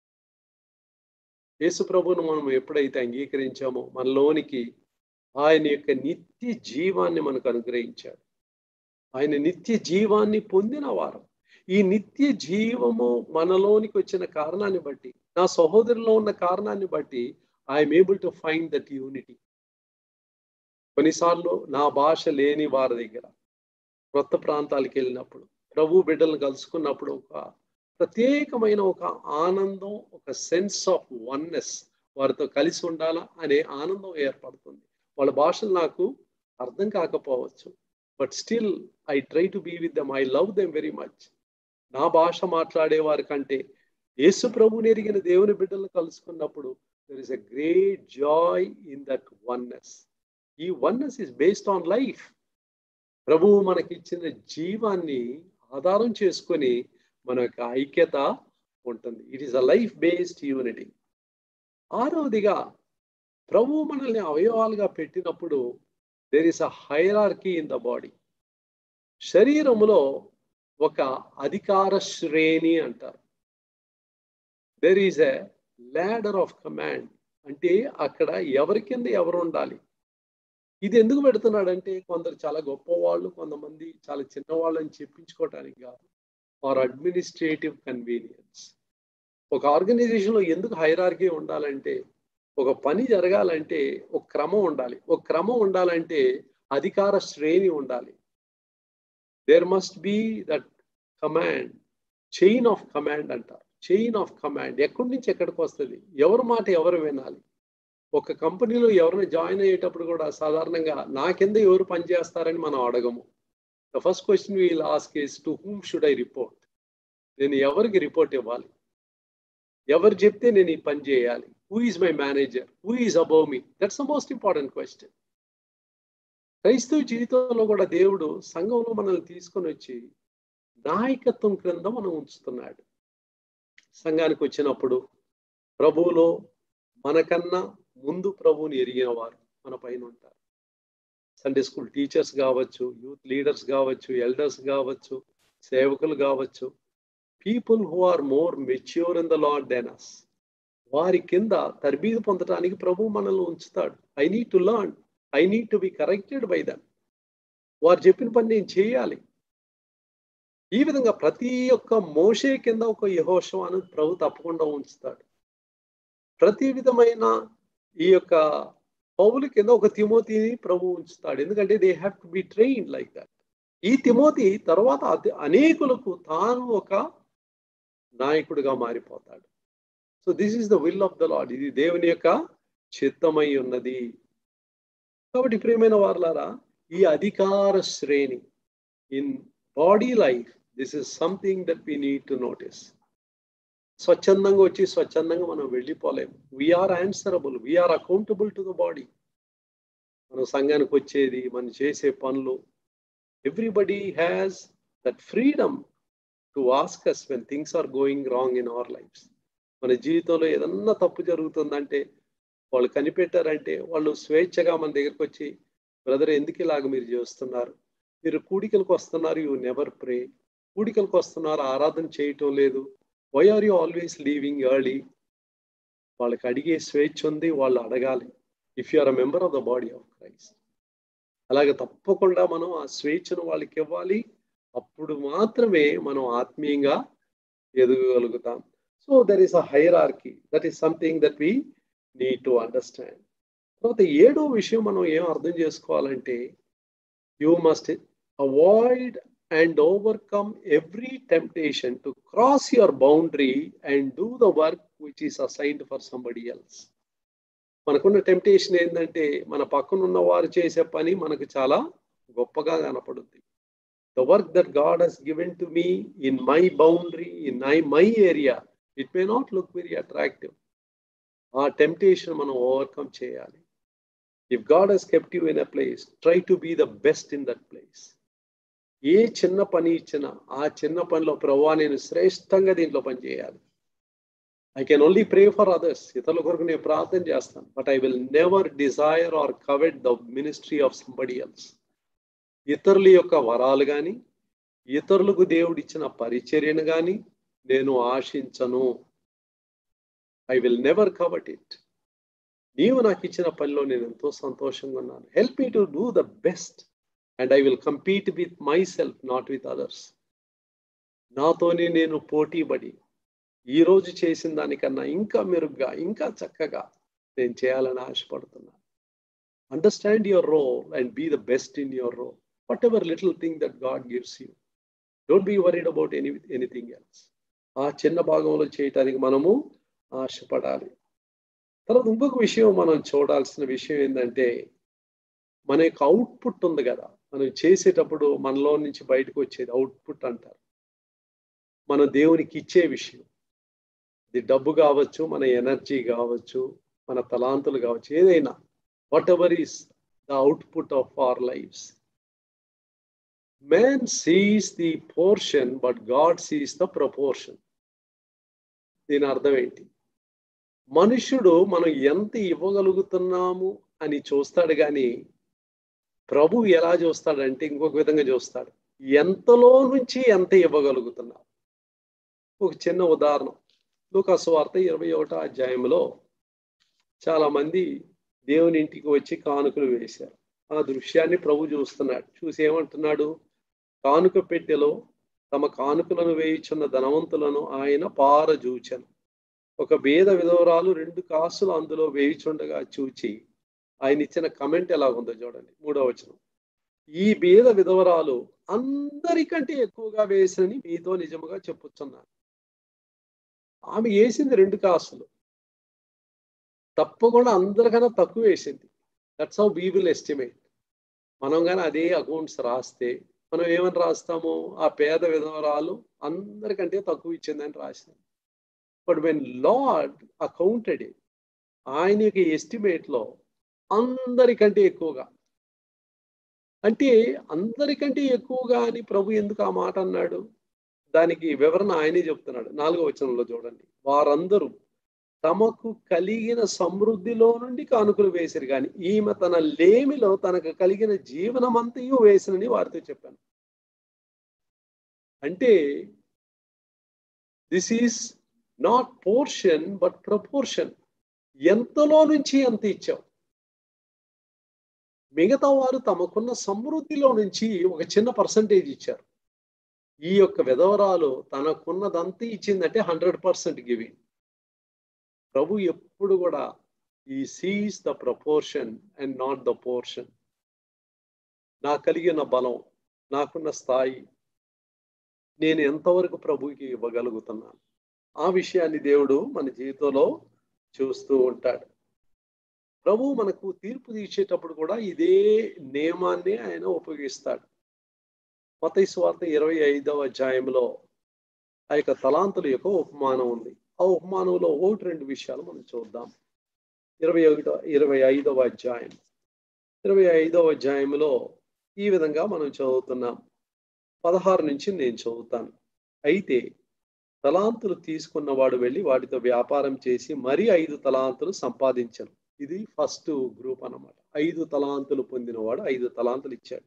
Speaker 1: యేసు ప్రభును మనం ఎప్పుడైతే అంగీకరించామో మనలోనికి ఆయన యొక్క నిత్య జీవాన్ని మనకు అనుగ్రహించాడు ఆయన నిత్య జీవాన్ని పొందిన వారం ఈ నిత్య జీవము మనలోనికి వచ్చిన కారణాన్ని బట్టి నా సహోదరులో ఉన్న కారణాన్ని బట్టి I'm able to find that unity కొన్నిసార్లు నా భాష లేని వారి దగ్గర కొత్త ప్రాంతాలకు వెళ్ళినప్పుడు ప్రభు బిడ్డలను కలుసుకున్నప్పుడు ఒక ప్రత్యేకమైన ఒక ఆనందం ఒక సెన్స్ ఆఫ్ వన్నెస్ వారితో కలిసి ఉండాలా అనే ఆనందం ఏర్పడుతుంది వాళ్ళ భాషలు నాకు అర్థం కాకపోవచ్చు but still I try to be with them I love them very much నా భాష మాట్లాడే వారి కంటే యేసు ప్రభుని ఎరిగిన దేవుని బిడ్డలను కలుసుకున్నప్పుడు there is a great joy in that oneness ఈ oneness is based on life ప్రభువు మనకిచ్చిన జీవాన్ని ఆధారం చేసుకొని మన యొక్క ఐక్యత ఉంటుంది it is a life based unity ఆరవదిగా ప్రభువు మనల్ని అవయవాలుగా పెట్టినప్పుడు there is a hierarchy in the body శరీరములో ఒక అధికార శ్రేణి అంటారు there is a ladder of command అంటే అక్కడ ఎవరి కింద ఎవరు ఉండాలి ఇది ఎందుకు పెడుతున్నాడంటే కొందరు చాలా గొప్పవాళ్ళు కొంతమంది చాలా చిన్నవాళ్ళు అని చెప్పించుకోవటానికి కాదు ఫార్ అడ్మినిస్ట్రేటివ్ కన్వీనియన్స్ ఒక ఆర్గనైజేషన్లో ఎందుకు హైరార్కీ ఉండాలంటే ఒక పని జరగాలంటే ఒక క్రమం ఉండాలి ఒక క్రమం ఉండాలంటే అధికార శ్రేణి ఉండాలి there must be that command chain of command అంటారు చైన్ ఆఫ్ కమాండ్ ఎక్కడి నుంచి ఎక్కడికి వస్తుంది ఎవరి మాట ఎవరు వినాలి ఒక కంపెనీలో ఎవరిని జాయిన్ అయ్యేటప్పుడు కూడా సాధారణంగా నా కింద ఎవరు పనిచేస్తారని మనం అడగము the first question we'll ask is to whom should I report నేను ఎవరికి రిపోర్ట్ ఇవ్వాలి ఎవరు చెప్తే నేను ఈ పని చేయాలి who is my manager who is above me that's the most important question క్రైస్తవ జీవితంలో కూడా దేవుడు సంఘంలో మనల్ని తీసుకొని వచ్చి నాయకత్వం క్రింద మనం ఉంచుతున్నాడు సంఘానికి వచ్చినప్పుడు ప్రభువులో మనకన్నా ముందు ప్రభువుని ఎరిగిన వారు మన పైన ఉంటారు సండే స్కూల్ టీచర్స్ కావచ్చు యూత్ లీడర్స్ కావచ్చు ఎల్డర్స్ కావచ్చు సేవకులు కావచ్చు people who are more mature in the Lord than us వారి కింద తర్బీదు పొందడానికి ప్రభు మనల్ని ఉంచుతాడు I need to learn I need to be corrected by them వారు చెప్పిన పని నేను చేయాలి ఈ విధంగా ప్రతి ఒక్క మోషే కింద ఒక యహోషవాను ప్రభు తప్పకుండా ఉంచుతాడు ప్రతి విధమైన ఈ యొక్క పౌలు కింద ఒక తిమోతిని ప్రభు ఉంచుతాడు ఎందుకంటే they have to be train like that ఈ తిమోతి తర్వాత అనేకులకు తాను ఒక నాయకుడిగా మారిపోతాడు so this is the will of the Lord ఇది దేవుని యొక్క చిత్తమై ఉన్నది కాబట్టి ప్రియమైన వారులారా ఈ అధికార శ్రేణి in body life this is something that we need to notice స్వచ్ఛందంగా వచ్చి స్వచ్ఛందంగా మనం వెళ్ళిపోలేము we're answerable we're accountable to the body మనం సంఘానికి వచ్చేది మనం చేసే పనులు everybody has that freedom to ask us when things are going wrong in our lives మన జీవితంలో ఏదన్నా తప్పు జరుగుతుందంటే వాళ్ళు కనిపెట్టారంటే వాళ్ళు స్వేచ్ఛగా మన దగ్గరకు వచ్చి బ్రదర్ ఎందుకు ఇలాగ మీరు చేస్తున్నారు మీరు కూడికలకు వస్తున్నారు యూ నెవర్ ప్రే కూడికలకు వస్తున్నారు ఆరాధన చేయటం లేదు why are you always leaving early వాళ్ళకి అడిగే స్వేచ్ఛ ఉంది వాళ్ళు అడగాలి if you are a member of the body of Christ అలాగే తప్పకుండా మనం ఆ స్వేచ్ఛను వాళ్ళకి ఇవ్వాలి అప్పుడు మాత్రమే మనం ఆత్మీయంగా ఎదగగలుగుతాం so there is a hierarchy that is something that we need to understand తర్వాత ఏడో విషయం మనం ఏం అర్థం చేసుకోవాలంటే you must avoid and overcome every temptation to cross your boundary and do the work which is assigned for somebody else మనకున్న temptation ఏంటంటే మన పక్కన ఉన్న వారు చేసే పని మనకు చాలా గొప్పగా కనపడుద్ది the work that God has given to me in my boundary in my my area it may not look very attractive ఆ టెంప్టేషన్ మనం ఓవర్కమ్ చేయాలి if God has kept you in a place try to be the best in that place ఏ చిన్న పని ఇచ్చినా ఆ చిన్న పనిలో ప్రభా నేను శ్రేష్టంగా దీంట్లో పని చేయాలి I can only pray for others ఇతరుల కొరకు నేను ప్రార్థన చేస్తాను but I will never desire or covet the ministry of somebody else ఇతరుల యొక్క వరాలు కానీ ఇతరులకు దేవుడు ఇచ్చిన పరిచర్యను కానీ నేను ఆశించను I will never covet it నీవు నాకు ఇచ్చిన పనిలో నేను ఎంతో సంతోషంగా ఉన్నాను help me to do the best and I will compete with myself not with others నాతోనే నేను పోటీపడి ఈరోజు చేసిన దానికన్నా ఇంకా మెరుగ్గా ఇంకా చక్కగా నేను చేయాలని ఆశపడుతున్నాను understand your role and be the best in your role whatever little thing that God gives you don't be worried about any anything else ఆ చిన్న భాగంలో చేయటానికి మనము ఆశపడాలి తర్వాత ఇంకొక విషయం మనం చూడాల్సిన విషయం ఏంటంటే మన యొక్క అవుట్పుట్ ఉంది కదా మనం చేసేటప్పుడు మనలో నుంచి బయటకు వచ్చేది అవుట్పుట్ అంటారు మన దేవునికి ఇచ్చే విషయం ఇది డబ్బు కావచ్చు మన ఎనర్జీ కావచ్చు మన తలాంతులు కావచ్చు ఏదైనా whatever is the output of our lives man sees the portion but God sees the proportion దీని అర్థం ఏంటి మనుష్యుడు మనం ఎంత ఇవ్వగలుగుతున్నాము అని చూస్తాడు కానీ ప్రభు ఎలా చూస్తాడంటే ఇంకొక విధంగా చూస్తాడు ఎంతలో నుంచి ఎంత ఇవ్వగలుగుతున్నావు ఒక చిన్న ఉదాహరణ లూకాసు వార్త ఇరవై ఒకటో అధ్యాయంలో చాలా మంది దేవుని ఇంటికి వచ్చి కానుకలు వేశారు ఆ దృశ్యాన్ని ప్రభు చూస్తున్నాడు చూసి ఏమంటున్నాడు కానుక పెట్టెలో తమ కానుకలను వేయుచున్న ధనవంతులను ఆయన పారజూచను ఒక భేద విధవరాలు రెండు కాసులు అందులో వేయుచుండగా చూచి ఆయన ఇచ్చిన కమెంట్ ఎలాగుందో చూడండి మూడో వచనం ఈ భేద విధవరాలు అందరికంటే ఎక్కువగా వేసినని మీతో నిజముగా చెప్పుచున్నాను ఆమె వేసింది రెండు కాసులు తప్పకుండా అందరికన్నా తక్కువ వేసింది that's how we will estimate మనం కానీ అదే అకౌంట్స్ రాస్తే మనం ఏమని రాస్తాము ఆ పేద విధవరాలు అందరికంటే తక్కువ ఇచ్చిందని రాసాం బట్ వెన్ లార్డ్ అకౌంటెడ్ ఆయన యొక్క ఎస్టిమేట్లో అందరికంటే ఎక్కువగా అంటే అందరికంటే ఎక్కువగా అని ప్రభు ఎందుకు ఆ మాట అన్నాడు దానికి వివరణ ఆయనే చెప్తున్నాడు నాలుగో వచనంలో చూడండి వారందరూ తమకు కలిగిన సమృద్ధిలో నుండి కానుకలు వేసిరు కానీ ఈమె తన లేమిలో తనకు కలిగిన జీవనమంతయు వేసినని వారితో చెప్పాను అంటే this is not portion but proportion ఎంతలో నుంచి ఎంత ఇచ్చావు మిగతా వారు తమకున్న సమృద్ధిలో నుంచి ఒక చిన్న పర్సంటేజ్ ఇచ్చారు ఈ యొక్క విధవరాలు తనకున్నదంతా ఇచ్చిందంటే హండ్రెడ్ పర్సెంట్ గివింగ్ ప్రభు ఎప్పుడు కూడా he sees the proportion and not the portion నా కలిగిన బలం నాకున్న స్థాయి నేను ఎంతవరకు ప్రభుకి ఇవ్వగలుగుతున్నాను ఆ విషయాన్ని దేవుడు మన జీవితంలో చూస్తూ ఉంటాడు ప్రభు మనకు తీర్పు తీర్చేటప్పుడు కూడా ఇదే నియమాన్ని ఆయన ఉపయోగిస్తాడు మత స్వార్థ ఇరవై ఐదవ అధ్యాయంలో ఆ యొక్క తలాంతుల యొక్క ఉపమానం ఉంది ఆ ఉపమానంలో ఒకటి రెండు విషయాలు మనం చూద్దాం ఇరవై ఒకటో ఇరవై ఐదవ అధ్యాయం ఇరవై ఐదవ అధ్యాయంలో ఈ విధంగా మనం చదువుతున్నాం పదహారు నుంచి నేను చదువుతాను అయితే తలాంతులు తీసుకున్నవాడు వెళ్ళి వాటితో వ్యాపారం చేసి మరి ఐదు తలాంతులు సంపాదించను ఇది ఫస్ట్ గ్రూప్ అన్నమాట ఐదు తలాంతులు పొందినవాడు ఐదు తలాంతులు ఇచ్చాడు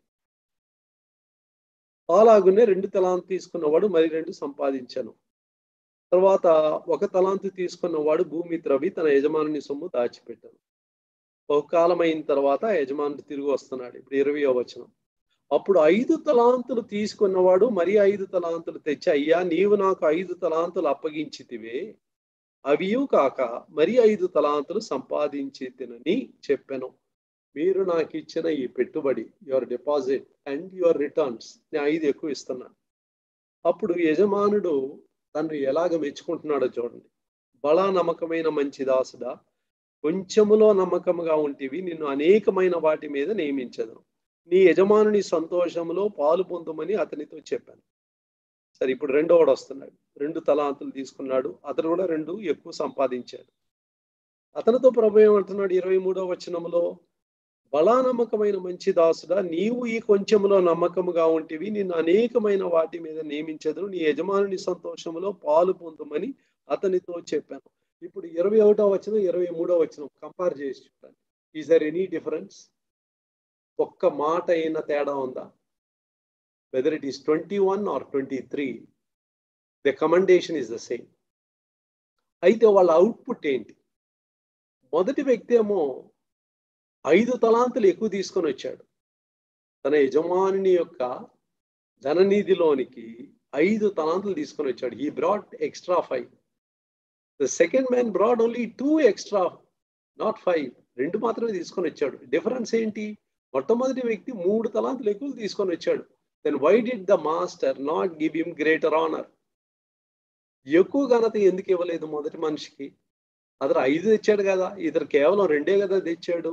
Speaker 1: అలాగునే రెండు తలాంతు తీసుకున్నవాడు మరి రెండు సంపాదించాను తర్వాత ఒక తలాంతు తీసుకున్నవాడు భూమి త్రవి తన యజమానుని సొమ్ము దాచిపెట్టాను ఒక కాలం అయిన తర్వాత యజమానుడు తిరిగి వస్తున్నాడు ఇప్పుడు ఇరవై వచనం అప్పుడు ఐదు తలాంతులు తీసుకున్నవాడు మరి ఐదు తలాంతులు తెచ్చి అయ్యా నీవు నాకు ఐదు తలాంతులు అప్పగించితివే అవియు కాక మరి ఐదు తలాంతులు సంపాదించి తినని చెప్పాను మీరు నాకు ఇచ్చిన ఈ పెట్టుబడి your deposit and your returns నేను ఐదు ఎక్కువ ఇస్తున్నాను అప్పుడు యజమానుడు తను ఎలాగ మెచ్చుకుంటున్నాడో చూడండి బలా నమ్మకమైన మంచి దాసుడా కొంచెములో నమ్మకముగా ఉంటివి నిన్ను అనేకమైన వాటి మీద నియమించదు నీ యజమానుని సంతోషంలో పాలు పొందమని అతనితో చెప్పాను సరే ఇప్పుడు రెండోవాడు వస్తున్నాడు రెండు తలాంతులు తీసుకున్నాడు అతను కూడా రెండు ఎక్కువ సంపాదించాడు అతనితో ప్రభు ఏమంటున్నాడు ఇరవై మూడో వచనంలో బలా నమ్మకమైన మంచి దాసుడా నీవు ఈ కొంచెములో నమ్మకముగా ఉంటివి నిన్ను అనేకమైన వాటి మీద నియమించదు నీ యజమానుని సంతోషంలో పాలు పొందమని అతనితో చెప్పాను ఇప్పుడు ఇరవై ఒకటో వచనం ఇరవై మూడో వచనం కంపేర్ చేసి చూడండి ఈజ్ దర్ ఎనీ డిఫరెన్స్ ఒక్క మాట అయిన తేడా ఉందా whether it is twenty one or twenty three the commendation is the same అయితే వాళ్ళ అవుట్పుట్ ఏంటి మొదటి వ్యక్తి ఏమో ఐదు తలాంతులు ఎక్కువ తీసుకొని వచ్చాడు తన యజమాని యొక్క ధననిధిలోనికి ఐదు తలాంతులు తీసుకొని వచ్చాడు ఈ brought extra five the second man brought only two extra not five రెండు మాత్రమే తీసుకొని వచ్చాడు డిఫరెన్స్ ఏంటి మొట్టమొదటి వ్యక్తి మూడు తలాంతులు ఎక్కువ తీసుకొని వచ్చాడు then why did the master not give him greater honour ఎక్కువ ఘనత ఎందుకు ఇవ్వలేదు మొదటి మనిషికి అతను ఐదు తెచ్చాడు కదా ఇతను కేవలం రెండే కదా తెచ్చాడు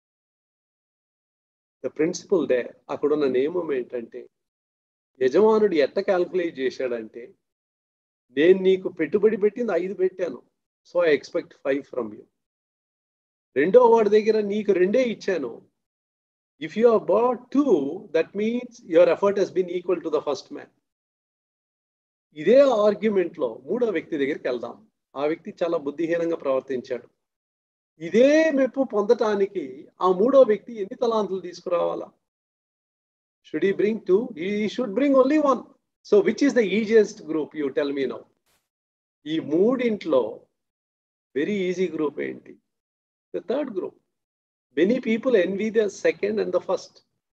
Speaker 1: ద ప్రిన్సిపల్ డే అక్కడున్న నియమం ఏంటంటే యజమానుడు ఎట్ట క్యాల్కులేట్ చేశాడంటే నేను నీకు పెట్టుబడి పెట్టింది ఐదు పెట్టాను so I expect five from you రెండో వాడి దగ్గర నీకు రెండే ఇచ్చాను if you are bought two that means your effort has been equal to the first man ఇదే ఆర్గ్యుమెంట్ లో మూడో వ్యక్తి దగ్గరికి వెళ్దాం ఆ వ్యక్తి చాలా బుద్ధిహీనంగా ప్రవర్తించాడు ఇదే మెప్పు పొందటానికి ఆ మూడో వ్యక్తి ఎన్ని తలాంతులు తీసుకురావాలా should he bring two he should bring only one so which is the easiest group you tell me now ఈ మూడింట్లో వెరీ ఈజీ గ్రూప్ ఏంటి the third group many people envy the second and the first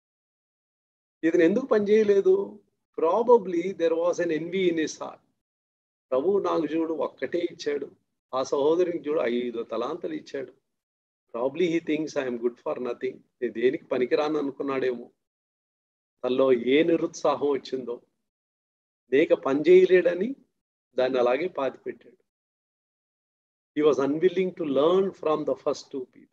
Speaker 1: ఇతను ఎందుకు పనిచేయలేదు probably there was an envy in his heart ప్రభు నాకు చూడు ఒక్కటే ఇచ్చాడు ఆ సహోదరికి చూడు ఐదు తలాంతలు ఇచ్చాడు probably he thinks I'm good for nothing నేను దేనికి పనికిరాను అనుకున్నాడేమో తనలో ఏ నిరుత్సాహం వచ్చిందో లేక పని చేయలేడని దాన్ని అలాగే పాతి పెట్టాడు he was unwilling to learn from the first two people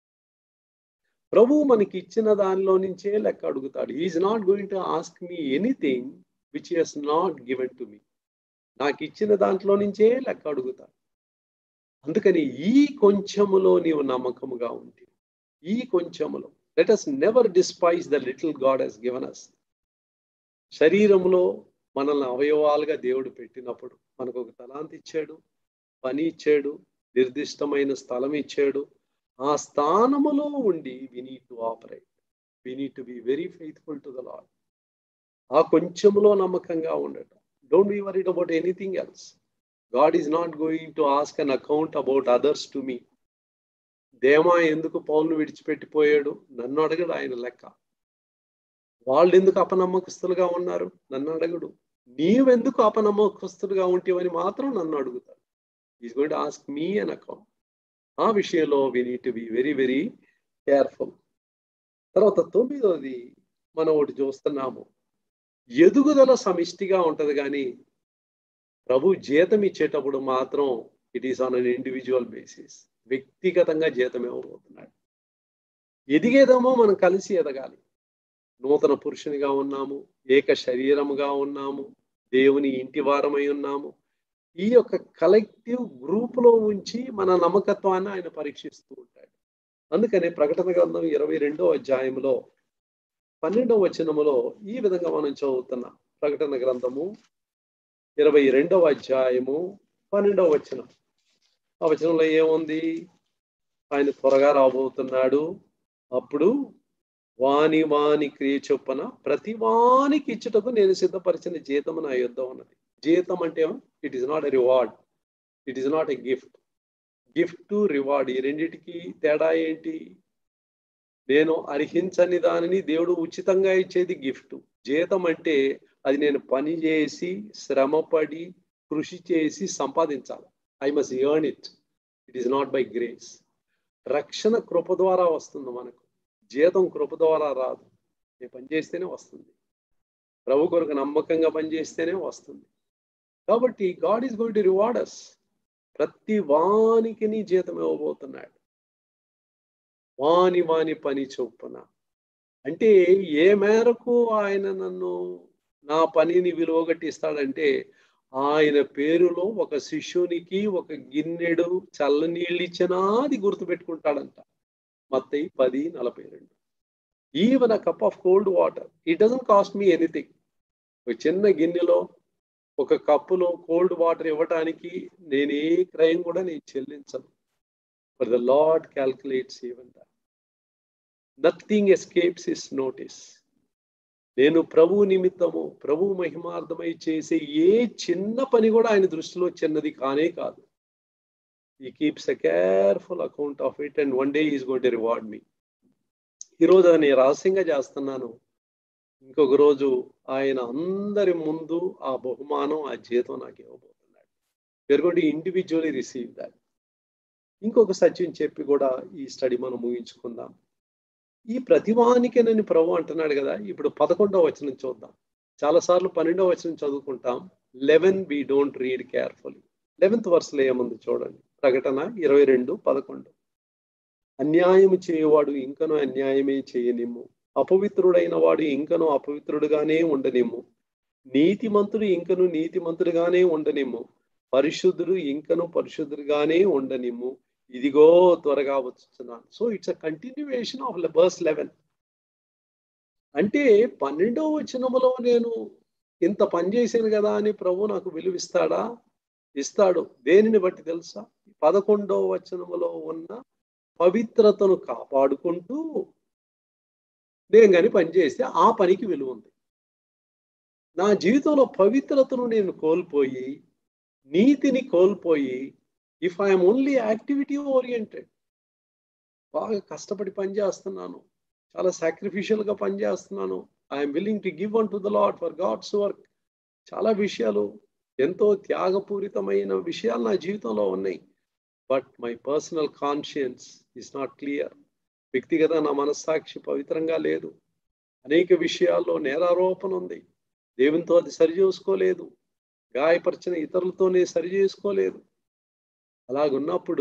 Speaker 1: ప్రభు మనకి ఇచ్చిన దానిలో నుంచే లెక్క అడుగుతాడు is not going to ask me anything which Hess not given to me నాకు ఇచ్చిన దాంట్లో నుంచే లెక్క అడుగుతాడు అందుకని ఈ కొంచెములో నీవు నమ్మకముగా ఉంటే ఈ కొంచెములో let us never despise the little God he's given us శరీరంలో మనల్ని అవయవాలుగా దేవుడు పెట్టినప్పుడు మనకు ఒక తలాంతి ఇచ్చాడు పని ఇచ్చాడు నిర్దిష్టమైన స్థలం ఇచ్చాడు ఆ స్థానములో ఉండి we need to operate we need to be very faithful to the lord ఆ కొంచెములో నమ్మకంగా ఉండటం don't be worried about anything else God is not going to ask an account about others to me దేమా ఎందుకు పౌలను విడిచిపెట్టిపోయాడు నన్ను అడగడు ఆయన లెక్క వాళ్ళు ఎందుకు అపనమ్మకస్తులుగా ఉన్నారు నన్ను అడగడు నీవెందుకు అపనమ్మకస్తులుగా ఉంటేవని మాత్రం నన్ను అడుగుతాడు is going to ask me an account ఆ విషయంలో we need to be very very careful తర్వాత తొమ్మిదోది మనం ఒకటి చూస్తున్నాము ఎదుగుదల సమిష్టిగా ఉంటది కానీ ప్రభు జీతం ఇచ్చేటప్పుడు మాత్రం it is on an individual basis వ్యక్తిగతంగా జీతం ఇవ్వబోతున్నాడు ఎదిగేదేమో మనం కలిసి ఎదగాలి నూతన పురుషునిగా ఉన్నాము ఏక శరీరముగా ఉన్నాము దేవుని ఇంటి వారమై ఉన్నాము ఈ యొక్క కలెక్టివ్ గ్రూపులో ఉంచి మన నమ్మకత్వాన్ని ఆయన పరీక్షిస్తూ ఉంటాడు అందుకని ప్రకటన గ్రంథం ఇరవై రెండో అధ్యాయంలో పన్నెండవ వచనములో ఈ విధంగా మనం చదువుతున్నాం ప్రకటన గ్రంథము ఇరవై రెండవ అధ్యాయము పన్నెండవ వచనం ఆ వచనంలో ఏముంది ఆయన త్వరగా రాబోతున్నాడు అప్పుడు వాని వాని క్రియ చొప్పున ప్రతి వానికి ఇచ్చుటకు నేను సిద్ధపరిచిన జీతం నా యుద్ధం ఉన్నది జీతం అంటే it is not a reward it is not a gift gift to reward ఈ రెండిటికి తేడా ఏంటి నేను అర్హించని దానిని దేవుడు ఉచితంగా ఇచ్చేది గిఫ్ట్ జీతం అంటే అది నేను పని చేసి శ్రమపడి కృషి చేసి సంపాదించాలి I must earn it it is not by grace రక్షణ కృప ద్వారా వస్తుంది మనకు జీతం కృప ద్వారా రాదు నేను పని చేస్తేనే వస్తుంది ప్రభు కొరకు నమ్మకంగా పనిచేస్తేనే వస్తుంది కాబట్టి God is going to reward us ప్రతి వానికి నీ జీతం ఇవ్వబోతున్నాడు వాని వాని పని చొప్పున అంటే ఏ మేరకు ఆయన నన్ను నా పనిని విలువగట్టిస్తాడంటే ఆయన పేరులో ఒక శిష్యునికి ఒక గిన్నెడు చల్ల నీళ్ళు ఇచ్చినా అది గుర్తుపెట్టుకుంటాడంట మత్తయి పది నలభై రెండు even a cup of cold water it doesn't cost me anything ఒక చిన్న గిన్నెలో ఒక కప్పులో కోల్డ్ వాటర్ ఇవ్వటానికి నేను ఏ క్రయం కూడా నేను చెల్లించను for the lord calculates even that nothing escapes his notice నేను ప్రభు నిమిత్తము ప్రభు మహిమార్థమై చేసే ఏ చిన్న పని కూడా ఆయన దృష్టిలో చిన్నది కానే కాదు he keeps a careful account of it and one day is got to reward me ఈరోజు నేను రహస్యంగా చేస్తున్నాను ఇంకొక రోజు ఆయన అందరి ముందు ఆ బహుమానం ఆ జీతం నాకు ఇవ్వబోతున్నాడు we're got individually receive that ఇంకొక సత్యం చెప్పి కూడా ఈ స్టడీ మనం ముగించుకుందాం ఈ ప్రతివానికేనని ప్రభు అంటున్నాడు కదా ఇప్పుడు పదకొండవ వచనం చూద్దాం చాలాసార్లు పన్నెండవ వచనం చదువుకుంటాం eleven we don't read carefully eleventh వర్స్లో ఏముంది చూడండి ప్రకటన ఇరవై రెండు పదకొండు అన్యాయము చేయవాడు ఇంకనూ అన్యాయమే చేయనిమ్ము అపవిత్రుడైన వాడు ఇంకనూ అపవిత్రుడుగానే ఉండనిమ్ము నీతిమంతుడు ఇంకను నీతిమంతుడుగానే ఉండనిమ్ము పరిశుద్ధుడు ఇంకను పరిశుద్ధుడుగానే ఉండనిమ్ము ఇదిగో త్వరగా వచ్చుతున్నాను so it's a continuation of verse eleven అంటే పన్నెండో వచనములో నేను ఇంత పని చేశాను కదా అని ప్రభు నాకు విలువిస్తాడా ఇస్తాడు దేనిని బట్టి తెలుసా పదకొండో వచనములో ఉన్న పవిత్రతను కాపాడుకుంటూ నేను కానీ పని చేస్తే ఆ పనికి విలువ ఉంది నా జీవితంలో పవిత్రతను నేను కోల్పోయి నీతిని కోల్పోయి if I'm only activity oriented బాగా కష్టపడి పని చేస్తున్నాను చాలా సాక్రిఫిషియల్గా పనిచేస్తున్నాను I'm willing to give on to the lord for God's work చాలా విషయాలు ఎంతో త్యాగపూరితమైన విషయాలు నా జీవితంలో ఉన్నాయి but my personal conscience is not clear వ్యక్తిగత నా మనస్సాక్షి పవిత్రంగా లేదు అనేక విషయాల్లో నేరారోపణ ఉంది దేవునితో అది సరి చేసుకోలేదు గాయపరిచిన ఇతరులతోనే సరి చేసుకోలేదు అలాగున్నప్పుడు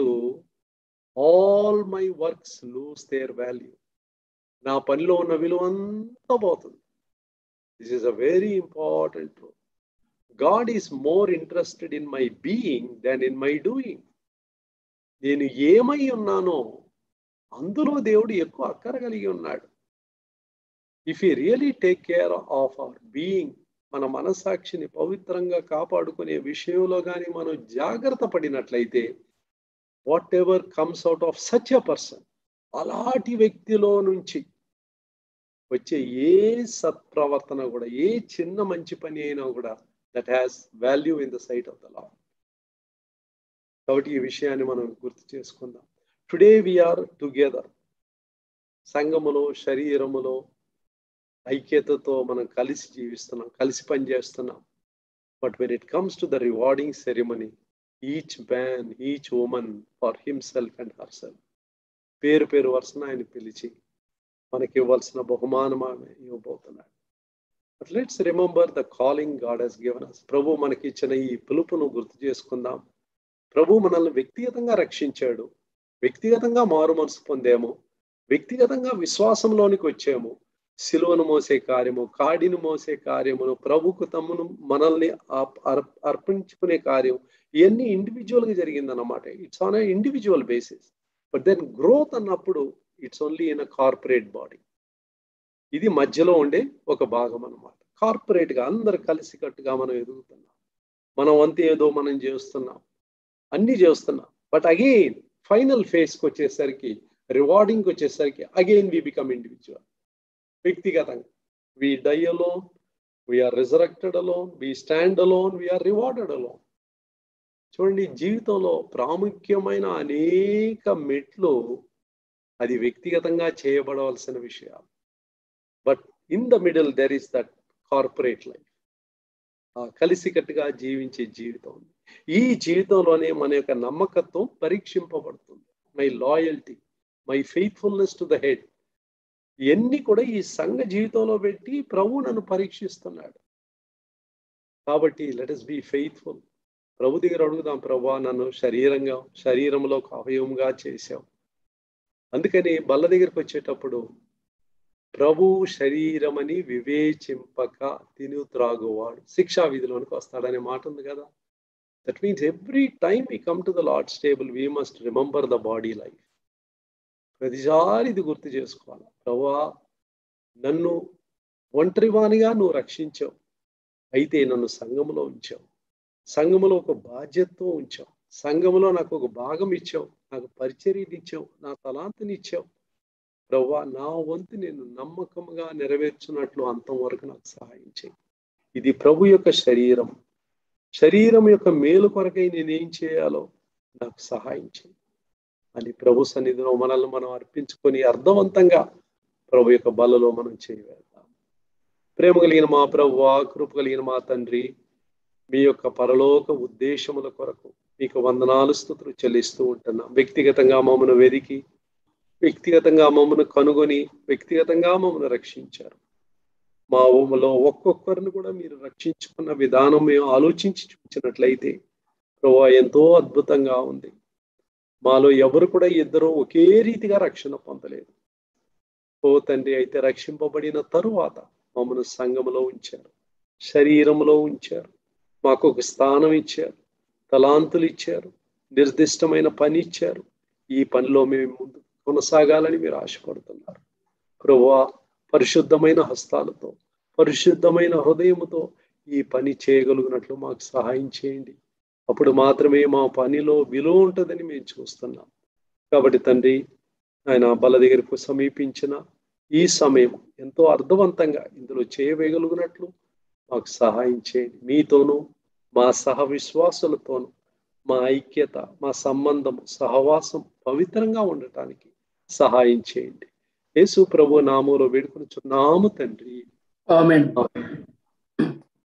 Speaker 1: all my works lose their value నా పనిలో ఉన్న విలువ అంతా పోతుంది this is a very important truth God is more interested in my being than in my doing నేను ఏమై ఉన్నానో అందులో దేవుడు ఎక్కువ అక్కర కలిగి ఉన్నాడు if you really take care of our being మన మనసాక్షిని పవిత్రంగా కాపాడుకునే విషయంలో కానీ మనం జాగ్రత్త పడినట్లయితే whatever comes out of such a person అలాంటి వ్యక్తిలో నుంచి వచ్చే ఏ సత్ప్రవర్తన కూడా ఏ చిన్న మంచి పని అయినా కూడా that has value in the sight of the lord కాబట్టి ఈ విషయాన్ని మనం గుర్తు చేసుకుందాం టుడే వీఆర్ టుగెదర్ సంఘములో శరీరములో ఐక్యతతో మనం కలిసి జీవిస్తున్నాం కలిసి పనిచేస్తున్నాం but when it comes to the rewarding ceremony each man each woman for himself and herself పేరు పేరు వరుసన ఆయన పిలిచి మనకి ఇవ్వాల్సిన బహుమానం ఆమె ఇవ్వబోతున్నాడు but let's remember the calling God he's given us ప్రభు మనకి ఇచ్చిన ఈ పిలుపును గుర్తు చేసుకుందాం ప్రభు మనల్ని వ్యక్తిగతంగా రక్షించాడు వ్యక్తిగతంగా మారు మనసు పొందాము వ్యక్తిగతంగా విశ్వాసంలోనికి వచ్చాము సిలువను మోసే కార్యము కాడిని మోసే కార్యమును ప్రభుకు తమ్మును మనల్ని అర్పించుకునే కార్యం ఇవన్నీ ఇండివిజువల్గా జరిగిందన్నమాట it's on individual basis but then growth అన్నప్పుడు it's only in a corporate body ఇది మధ్యలో ఉండే ఒక భాగం అనమాట కార్పొరేట్గా అందరు కలిసికట్టుగా మనం ఎదుగుతున్నాం మనం వంతు ఏదో మనం చేస్తున్నాం అన్ని చేస్తున్నాం బట్ అగైన్ ఫైనల్ ఫేస్కి వచ్చేసరికి రివార్డింగ్కి వచ్చేసరికి అగైన్ వి బికమ్ ఇండివిజువల్ వ్యక్తిగతంగా we die alone we're resurrected alone we stand alone we're rewarded alone చూడండి జీవితంలో ప్రాముఖ్యమైన అనేక మెట్లు అది వ్యక్తిగతంగా చేయబడవలసిన విషయాలు but in the middle there is that corporate life కలిసికట్టుగా జీవించే జీవితం ఈ జీవితంలోనే మన యొక్క నమ్మకత్వం పరీక్షింపబడుతుంది my loyalty my faithfulness to the head ఇవన్నీ కూడా ఈ సంఘ జీవితంలో పెట్టి ప్రభు నన్ను పరీక్షిస్తున్నాడు కాబట్టి లెట్ ఇస్ బి ఫెయిత్ఫుల్ ప్రభు దగ్గర అడుగుదాం ప్రభా నన్ను శరీరంగా శరీరంలో అవయవంగా చేశావు అందుకని బల్ల దగ్గరికి వచ్చేటప్పుడు ప్రభు శరీరమని వివేచింపక తిను త్రాగువాడు శిక్షా విధిలోనికి వస్తాడనే మాట ఉంది కదా that means every time we come to the lord stable we must remember the body life ప్రతిసారి ఇది గుర్తు చేసుకోవాలి ప్రభా నన్ను ఒంటరివానిగా నువ్వు రక్షించావు అయితే నన్ను సంఘములో ఉంచావు సంఘములో ఒక బాధ్యతతో ఉంచావు సంఘములో నాకు ఒక భాగం ఇచ్చావు నాకు పరిచర్యని ఇచ్చావు నా తలాంతిని ఇచ్చావు ప్రవ్వా నా వంతు నేను నమ్మకంగా నెరవేర్చున్నట్లు అంతం వరకు నాకు సహాయం చేయి ఇది ప్రభు యొక్క శరీరం శరీరం యొక్క మేలు కొరకై నేనేం చేయాలో నాకు సహాయం చేయి అని ప్రభు సన్నిధిలో మనల్ని మనం అర్పించుకొని అర్థవంతంగా ప్రభు యొక్క బలలో మనం చేయవేద్దాం ప్రేమ కలిగిన మా ప్రభు కృప కలిగిన మా తండ్రి మీ యొక్క పరలోక ఉద్దేశముల కొరకు మీకు వందనాలు స్థుతులు చెల్లిస్తూ ఉంటున్నాం వ్యక్తిగతంగా మమ్మను వెదికి వ్యక్తిగతంగా మమ్మను కనుగొని వ్యక్తిగతంగా మమ్మను రక్షించారు మా ఊమలో ఒక్కొక్కరిని కూడా మీరు రక్షించుకున్న విధానం మేము ఆలోచించి చూపించినట్లయితే ప్రభా ఎంతో అద్భుతంగా ఉంది మాలో ఎవరు కూడా ఇద్దరు ఒకే రీతిగా రక్షణ పొందలేదు ఓ తండ్రి అయితే రక్షింపబడిన తరువాత మమ్మను సంఘములో ఉంచారు శరీరంలో ఉంచారు మాకు ఒక స్థానం ఇచ్చారు తలాంతులు ఇచ్చారు నిర్దిష్టమైన పని ఇచ్చారు ఈ పనిలో మేము ముందు కొనసాగాలని మీరు ఆశపడుతున్నారు ప్రభువా పరిశుద్ధమైన హస్తాలతో పరిశుద్ధమైన హృదయముతో ఈ పని చేయగలిగినట్లు మాకు సహాయం చేయండి అప్పుడు మాత్రమే మా పనిలో విలువ ఉంటుందని మేము చూస్తున్నాం కాబట్టి తండ్రి ఆయన బల దగ్గరకు సమీపించిన ఈ సమయం ఎంతో అర్థవంతంగా ఇందులో చేయవేయగలిగినట్లు మాకు సహాయం చేయండి మీతోనూ మా సహ విశ్వాసులతోనూ మా ఐక్యత మా సంబంధం సహవాసం పవిత్రంగా ఉండటానికి సహాయం చేయండి యేసు ప్రభు నామంలో వేడుకొని చున్నాము తండ్రి
Speaker 2: ఆమెన్
Speaker 1: ఆమేన్.